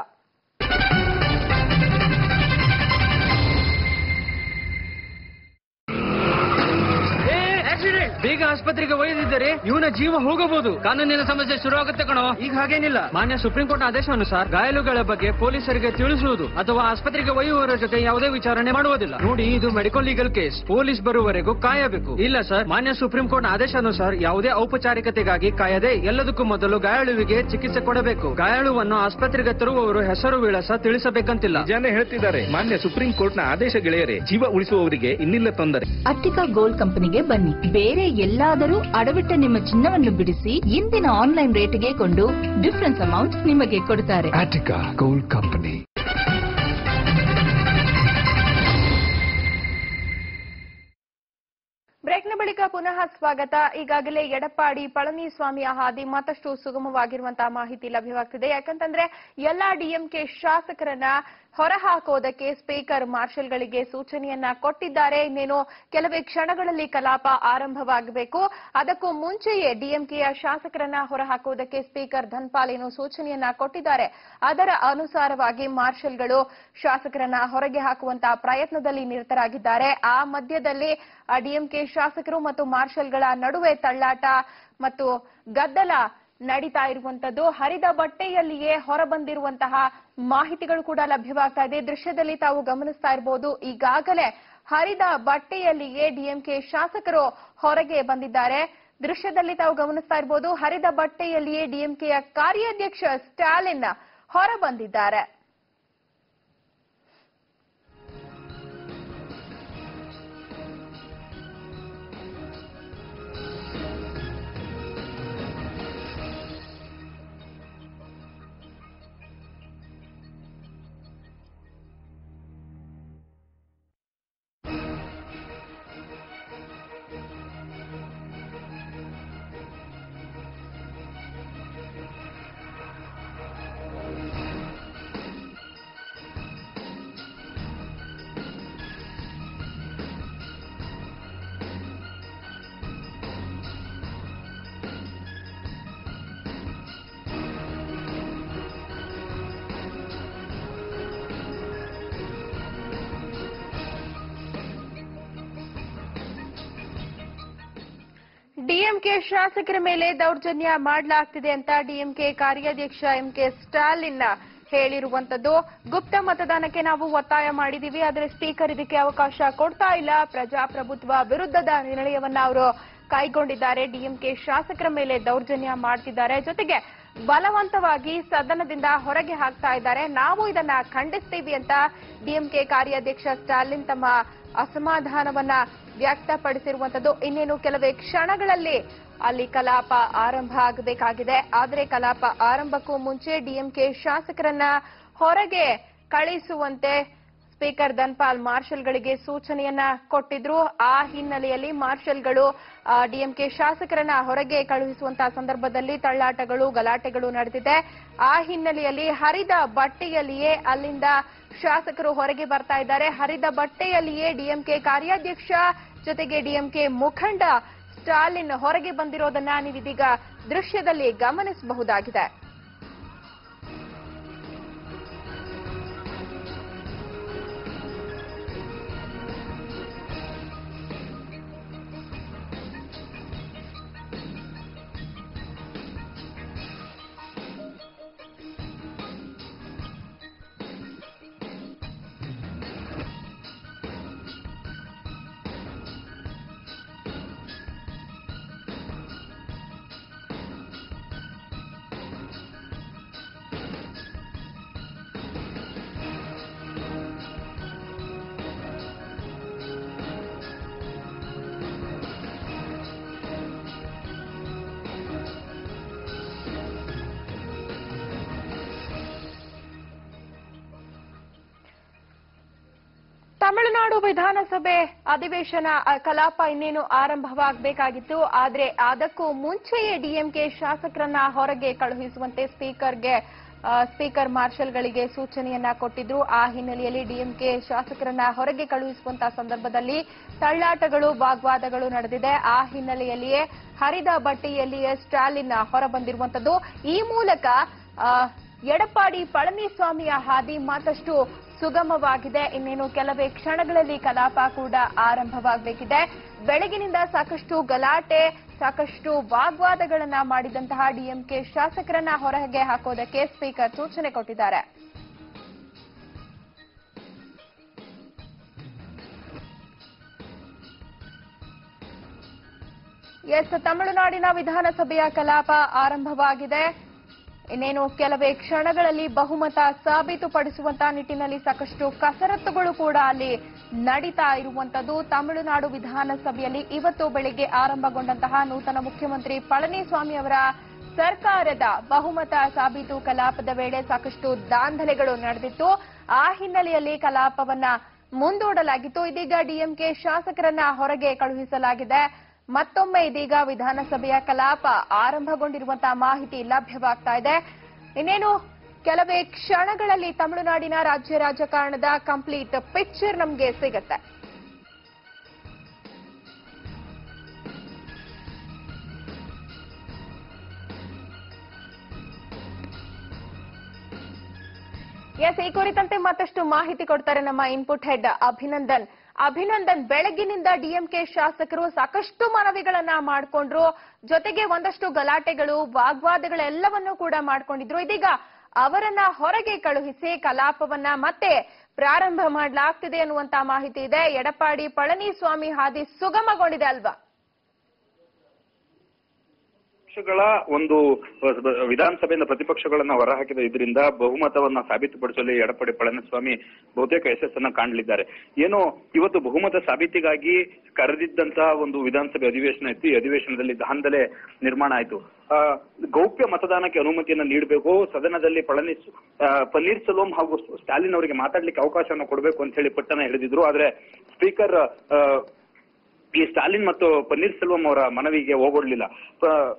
ಆಕ್ಸಿಡೆಂಟ್ ಬೇಗ ಆಸ್ಪತ್ರೆಗೆ ಒಯ್ದಿದ್ದರೆ ಇವನ ಜೀವ ಹೋಗಬಹುದು ಕಾನೂನಿನ ಸಮಸ್ಯೆ ಶುರುವಾಗುತ್ತೆ ಕಣೋ ಈಗ ಹಾಗೇನಿಲ್ಲ ಮಾನ್ಯ ಸುಪ್ರೀಂ ಕೋರ್ಟ್ ಆದೇಶಾನುಸಾರ ಗಾಯಾಳುಗಳ ಬಗ್ಗೆ ಪೊಲೀಸರಿಗೆ ತಿಳಿಸುವುದು ಅಥವಾ ಆಸ್ಪತ್ರೆಗೆ ಒಯ್ಯುವವರ ಜೊತೆ ಯಾವುದೇ ವಿಚಾರಣೆ ಮಾಡುವುದಿಲ್ಲ ನೋಡಿ ಇದು ಮೆಡಿಕಲ್ ಲೀಗಲ್ ಕೇಸ್ ಪೊಲೀಸ್ ಬರುವವರೆಗೂ ಕಾಯಬೇಕು ಇಲ್ಲ ಸರ್ ಮಾನ್ಯ ಸುಪ್ರೀಂ ಕೋರ್ಟ್ ಆದೇಶಾನುಸಾರ ಯಾವುದೇ ಔಪಚಾರಿಕತೆಗಾಗಿ ಕಾಯದೆ ಎಲ್ಲದಕ್ಕೂ ಮೊದಲು ಗಾಯಾಳುವಿಗೆ ಚಿಕಿತ್ಸೆ ಕೊಡಬೇಕು ಗಾಯಾಳುವನ್ನು ಆಸ್ಪತ್ರೆಗೆ ತರುವವರು ಹೆಸರು ವಿಳಾಸ ತಿಳಿಸಬೇಕಂತಿಲ್ಲ ನಿಜಾನೇ ಹೇಳ್ತಿದ್ದಾರೆ ಮಾನ್ಯ ಸುಪ್ರೀಂ ಕೋರ್ಟ್ನ ಆದೇಶ ಗೆಳೆಯರೇ ಜೀವ ಉಳಿಸುವವರಿಗೆ ಇನ್ನಿಲ್ಲ ತೊಂದರೆ ಅಟ್ಟಿಕಾ ಗೋಲ್ಡ್ ಕಂಪನಿಗೆ ಬನ್ನಿ ಬೇರೆ ಎಲ್ಲಾದರೂ ಅಡವಿಟ್ಟ ನಿಮ್ಮ ಚಿನ್ನವನ್ನು ಬಿಡಿಸಿ ಇಂದಿನ ಆನ್ಲೈನ್ ರೇಟ್ಗೆ ಕೊಂಡು ಡಿಫರೆನ್ಸ್ ಅಮೌಂಟ್ ನಿಮಗೆ ಕೊಡ್ತಾರೆ Attica Gold Company. ಬ್ರೇಕ್ನ ಬಳಿಕ ಪುನಃ ಸ್ವಾಗತ ಈಗಾಗಲೇ ಎಡಪ್ಪಾಡಿ ಪಳನಿಸ್ವಾಮಿಯ ಹಾದಿ ಮತ್ತಷ್ಟು ಸುಗಮವಾಗಿರುವಂತಹ ಮಾಹಿತಿ ಲಭ್ಯವಾಗ್ತಿದೆ ಯಾಕಂತಂದ್ರೆ ಎಲ್ಲಾ ಡಿಎಂಕೆ ಶಾಸಕರನ್ನ ಹೊರಹಾಕೋದಕ್ಕೆ ಸ್ಪೀಕರ್ ಮಾರ್ಷಲ್ಗಳಿಗೆ ಸೂಚನೆಯನ್ನ ಕೊಟ್ಟಿದ್ದಾರೆ ಇನ್ನೇನು ಕೆಲವೇ ಕ್ಷಣಗಳಲ್ಲಿ ಕಲಾಪ ಆರಂಭವಾಗಬೇಕು ಅದಕ್ಕೂ ಮುಂಚೆಯೇ ಡಿಎಂಕೆಯ ಶಾಸಕರನ್ನ ಹೊರಹಾಕುವುದಕ್ಕೆ ಸ್ಪೀಕರ್ ಧನ್ಪಾಲ್ ಏನು ಸೂಚನೆಯನ್ನ ಕೊಟ್ಟಿದ್ದಾರೆ ಅದರ ಅನುಸಾರವಾಗಿ ಮಾರ್ಷಲ್ಗಳು ಶಾಸಕರನ್ನ ಹೊರಗೆ ಹಾಕುವಂತಹ ಪ್ರಯತ್ನದಲ್ಲಿ ನಿರತರಾಗಿದ್ದಾರೆ ಆ ಮಧ್ಯದಲ್ಲಿ ಡಿಎಂಕೆ ಶಾಸಕರು ಮತ್ತು ಮಾರ್ಷಲ್ಗಳ ನಡುವೆ ತಳ್ಳಾಟ ಮತ್ತು ಗದ್ದಲ ನಡೀತಾ ಇರುವಂತದ್ದು ಹರಿದ ಬಟ್ಟೆಯಲ್ಲಿಯೇ ಹೊರಬಂದಿರುವಂತಹ ಮಾಹಿತಿಗಳು ಕೂಡ ಲಭ್ಯವಾಗ್ತಾ ಇದೆ ದೃಶ್ಯದಲ್ಲಿ ತಾವು ಗಮನಿಸ್ತಾ ಇರಬಹುದು ಈಗಾಗಲೇ ಹರಿದ ಬಟ್ಟೆಯಲ್ಲಿಯೇ ಡಿಎಂಕೆ ಶಾಸಕರು ಹೊರಗೆ ಬಂದಿದ್ದಾರೆ ದೃಶ್ಯದಲ್ಲಿ ತಾವು ಗಮನಿಸ್ತಾ ಇರಬಹುದು ಹರಿದ ಬಟ್ಟೆಯಲ್ಲಿಯೇ ಡಿಎಂಕೆಯ ಕಾರ್ಯಾಧ್ಯಕ್ಷ ಸ್ಟಾಲಿನ್ ಹೊರ ಬಂದಿದ್ದಾರೆ ಡಿಎಂಕೆ ಶಾಸಕರ ಮೇಲೆ ದೌರ್ಜನ್ಯ ಮಾಡಲಾಗ್ತಿದೆ ಅಂತ ಡಿಎಂಕೆ ಕಾರ್ಯಾಧ್ಯಕ್ಷ ಎಂಕೆ ಸ್ಟಾಲಿನ್ ಹೇಳಿರುವಂತದ್ದು ಗುಪ್ತ ಮತದಾನಕ್ಕೆ ನಾವು ಒತ್ತಾಯ ಮಾಡಿದೀವಿ ಆದ್ರೆ ಸ್ಪೀಕರ್ ಇದಕ್ಕೆ ಅವಕಾಶ ಕೊಡ್ತಾ ಇಲ್ಲ ಪ್ರಜಾಪ್ರಭುತ್ವ ವಿರುದ್ಧದ ನಿರ್ಣಯವನ್ನ ಅವರು ಕೈಗೊಂಡಿದ್ದಾರೆ ಡಿಎಂಕೆ ಶಾಸಕರ ಮೇಲೆ ದೌರ್ಜನ್ಯ ಮಾಡ್ತಿದ್ದಾರೆ ಜೊತೆಗೆ ಬಲವಂತವಾಗಿ ಸದನದಿಂದ ಹೊರಗೆ ಹಾಕ್ತಾ ಇದ್ದಾರೆ ನಾವು ಇದನ್ನ ಖಂಡಿಸ್ತೀವಿ ಅಂತ ಡಿಎಂಕೆ ಕಾರ್ಯಾಧ್ಯಕ್ಷ ಸ್ಟಾಲಿನ್ ತಮ್ಮ ಅಸಮಾಧಾನವನ್ನ ವ್ಯಕ್ತಪಡಿಸಿರುವಂತದ್ದು ಇನ್ನೇನು ಕೆಲವೇ ಕ್ಷಣಗಳಲ್ಲಿ ಅಲ್ಲಿ ಕಲಾಪ ಆರಂಭ ಆಗಬೇಕಾಗಿದೆ ಆದರೆ ಕಲಾಪ ಆರಂಭಕ್ಕೂ ಮುಂಚೆ ಡಿಎಂಕೆ ಶಾಸಕರನ್ನ ಹೊರಗೆ ಕಳಿಸುವಂತೆ ಸ್ಪೀಕರ್ ಧನ್ಪಾಲ್ ಮಾರ್ಷಲ್ಗಳಿಗೆ ಸೂಚನೆಯನ್ನ ಕೊಟ್ಟಿದ್ರು ಆ ಹಿನ್ನೆಲೆಯಲ್ಲಿ ಮಾರ್ಷಲ್ಗಳು ಡಿಎಂಕೆ ಶಾಸಕರನ್ನ ಹೊರಗೆ ಕಳುಹಿಸುವಂತಹ ಸಂದರ್ಭದಲ್ಲಿ ತಳ್ಳಾಟಗಳು ಗಲಾಟೆಗಳು ನಡೆದಿದೆ ಆ ಹಿನ್ನೆಲೆಯಲ್ಲಿ ಹರಿದ ಬಟ್ಟೆಯಲ್ಲಿಯೇ ಅಲ್ಲಿಂದ ಶಾಸಕರು ಹೊರಗೆ ಬರ್ತಾ ಇದ್ದಾರೆ ಹರಿದ ಬಟ್ಟೆಯಲ್ಲಿಯೇ ಡಿಎಂಕೆ ಕಾರ್ಯಾಧ್ಯಕ್ಷ ಜೊತೆಗೆ ಡಿಎಂಕೆ ಮುಖಂಡ ಸ್ಟಾಲಿನ್ ಹೊರಗೆ ಬಂದಿರೋದನ್ನ ನೀವಿದೀಗ ದೃಶ್ಯದಲ್ಲಿ ಗಮನಿಸಬಹುದಾಗಿದೆ ತಮಿಳುನಾಡು ವಿಧಾನಸಭೆ ಅಧಿವೇಶನ ಅ, ಕಲಾಪ ಇನ್ನೇನು ಆರಂಭವಾಗಬೇಕಾಗಿತ್ತು ಆದ್ರೆ ಅದಕ್ಕೂ ಮುಂಚೆಯೇ ಡಿಎಂಕೆ ಶಾಸಕರನ್ನ ಹೊರಗೆ ಕಳುಹಿಸುವಂತೆ ಸ್ಪೀಕರ್ಗೆ ಆ, ಸ್ಪೀಕರ್ ಮಾರ್ಷಲ್ಗಳಿಗೆ ಸೂಚನೆಯನ್ನ ಕೊಟ್ಟಿದ್ರು ಆ ಹಿನ್ನೆಲೆಯಲ್ಲಿ ಡಿಎಂಕೆ ಶಾಸಕರನ್ನ ಹೊರಗೆ ಕಳುಹಿಸುವಂತಹ ಸಂದರ್ಭದಲ್ಲಿ ತಳ್ಳಾಟಗಳು ವಾಗ್ವಾದಗಳು ನಡೆದಿದೆ ಆ ಹಿನ್ನೆಲೆಯಲ್ಲಿಯೇ ಹರಿದ ಬಟ್ಟೆಯಲ್ಲಿಯೇ ಸ್ಟಾಲಿನ್ ಹೊರಬಂದಿರುವಂತದ್ದು ಈ ಮೂಲಕ ಆ, ಎಡಪ್ಪಾಡಿ ಪಳನಿಸ್ವಾಮಿಯ ಹಾದಿ ಮತ್ತಷ್ಟು ಸುಗಮವಾಗಿದೆ ಇನ್ನೇನು ಕೆಲವೇ ಕ್ಷಣಗಳಲ್ಲಿ ಕಲಾಪ ಕೂಡ ಆರಂಭವಾಗಬೇಕಿದೆ ಬೆಳಗಿನಿಂದ ಸಾಕಷ್ಟು ಗಲಾಟೆ ಸಾಕಷ್ಟು ವಾಗ್ವಾದಗಳನ್ನ ಮಾಡಿದಂತಹ ಡಿಎಂಕೆ ಶಾಸಕರನ್ನ ಹೊರಗೆ ಹಾಕೋದಕ್ಕೆ ಸ್ಪೀಕರ್ ಸೂಚನೆ ಕೊಟ್ಟಿದ್ದಾರೆ ಎಸ್ ತಮಿಳುನಾಡಿನ ವಿಧಾನಸಭೆಯ ಕಲಾಪ ಆರಂಭವಾಗಿದೆ ಇನ್ನೇನು ಕೆಲವೇ ಕ್ಷಣಗಳಲ್ಲಿ ಬಹುಮತ ಸಾಬೀತುಪಡಿಸುವಂತ ನಿಟ್ಟಿನಲ್ಲಿ ಸಾಕಷ್ಟು ಕಸರತ್ತುಗಳು ಕೂಡ ಅಲ್ಲಿ ನಡೀತಾ ಇರುವಂತದ್ದು ತಮಿಳುನಾಡು ವಿಧಾನಸಭೆಯಲ್ಲಿ ಇವತ್ತು ಬೆಳಿಗ್ಗೆ ಆರಂಭಗೊಂಡಂತಹ ನೂತನ ಮುಖ್ಯಮಂತ್ರಿ ಪಳನಿಸ್ವಾಮಿ ಅವರ ಸರ್ಕಾರದ ಬಹುಮತ ಸಾಬೀತು ಕಲಾಪದ ವೇಳೆ ಸಾಕಷ್ಟು ದಾಂಧಲೆಗಳು ನಡೆದಿತ್ತು ಆ ಹಿನ್ನೆಲೆಯಲ್ಲಿ ಕಲಾಪವನ್ನ ಮುಂದೂಡಲಾಗಿತ್ತು ಇದೀಗ ಡಿಎಂಕೆ ಶಾಸಕರನ್ನ ಹೊರಗೆ ಕಳುಹಿಸಲಾಗಿದೆ ಮತ್ತೊಮ್ಮೆ ಇದೀಗ ವಿಧಾನಸಭೆಯ ಕಲಾಪ ಆರಂಭಗೊಂಡಿರುವಂತಹ ಮಾಹಿತಿ ಲಭ್ಯವಾಗ್ತಾ ಇದೆ ಇನ್ನೇನು ಕೆಲವೇ ಕ್ಷಣಗಳಲ್ಲಿ ತಮಿಳುನಾಡಿನ ರಾಜ್ಯ ರಾಜಕಾರಣದ ಕಂಪ್ಲೀಟ್ ಪಿಕ್ಚರ್ ನಮ್ಗೆ ಸಿಗತ್ತೆ ಎಸ್ ಈ ಕುರಿತಂತೆ ಮತ್ತಷ್ಟು ಮಾಹಿತಿ ಕೊಡ್ತಾರೆ ನಮ್ಮ ಇನ್ಪುಟ್ ಹೆಡ್ ಅಭಿನಂದನ್ ಅಭಿನಂದನ್ ಬೆಳಗ್ಗಿನಿಂದ ಡಿಎಂಕೆ ಶಾಸಕರು ಸಾಕಷ್ಟು ಮನವಿಗಳನ್ನ ಮಾಡ್ಕೊಂಡ್ರು ಜೊತೆಗೆ ಒಂದಷ್ಟು ಗಲಾಟೆಗಳು ವಾಗ್ವಾದಗಳೆಲ್ಲವನ್ನೂ ಕೂಡ ಮಾಡ್ಕೊಂಡಿದ್ರು ಇದೀಗ ಅವರನ್ನ ಹೊರಗೆ ಕಳುಹಿಸಿ ಕಲಾಪವನ್ನ ಮತ್ತೆ ಪ್ರಾರಂಭ ಮಾಡಲಾಗ್ತಿದೆ ಅನ್ನುವಂತ ಮಾಹಿತಿ ಇದೆ ಎಡಪ್ಪಾಡಿ ಪಳನಿಸ್ವಾಮಿ ಹಾದಿ ಸುಗಮಗೊಂಡಿದೆ ಅಲ್ವಾ ಪಕ್ಷಗಳ ಒಂದು ಅಹ್, ವಿಧಾನಸಭೆಯಿಂದ ಪ್ರತಿಪಕ್ಷಗಳನ್ನ ಹೊರಹಾಕಿದ ಇದರಿಂದ ಬಹುಮತವನ್ನ ಸಾಬೀತುಪಡಿಸಲು ಎಡಪಡಿ ಪಳನಿಸ್ವಾಮಿ ಬಹುತೇಕ ಯಶಸ್ಸನ್ನ ಕಾಣಲಿದ್ದಾರೆ ಏನು ಇವತ್ತು ಬಹುಮತ ಸಾಬೀತಿಗಾಗಿ ಕರೆದಿದ್ದಂತಹ ಒಂದು ವಿಧಾನಸಭೆ ಅಧಿವೇಶನ ಇತ್ತು ಈ ಅಧಿವೇಶನದಲ್ಲಿ ದಾಂಧಲೆ ನಿರ್ಮಾಣ ಆಯಿತು ಗೌಪ್ಯ ಮತದಾನಕ್ಕೆ ಅನುಮತಿಯನ್ನ ನೀಡಬೇಕು ಸದನದಲ್ಲಿ ಪಳನಿಸ್ ಆ, ಪನ್ನೀರ್ ಸೆಲ್ವಂ ಹಾಗೂ ಸ್ಟಾಲಿನ್ ಅವರಿಗೆ ಮಾತಾಡ್ಲಿಕ್ಕೆ ಅವಕಾಶವನ್ನು ಕೊಡಬೇಕು ಅಂತ ಹೇಳಿ ಪಟ್ಟಣ ಹಿಡಿದಿದ್ರು ಆದ್ರೆ ಸ್ಪೀಕರ್ ಆ, ಈ ಸ್ಟಾಲಿನ್ ಮತ್ತು ಪನ್ನೀರ್ ಸೆಲ್ವಂ ಅವರ ಮನವಿಗೆ ಹೋಗೊಡ್ಲಿಲ್ಲ ಪ-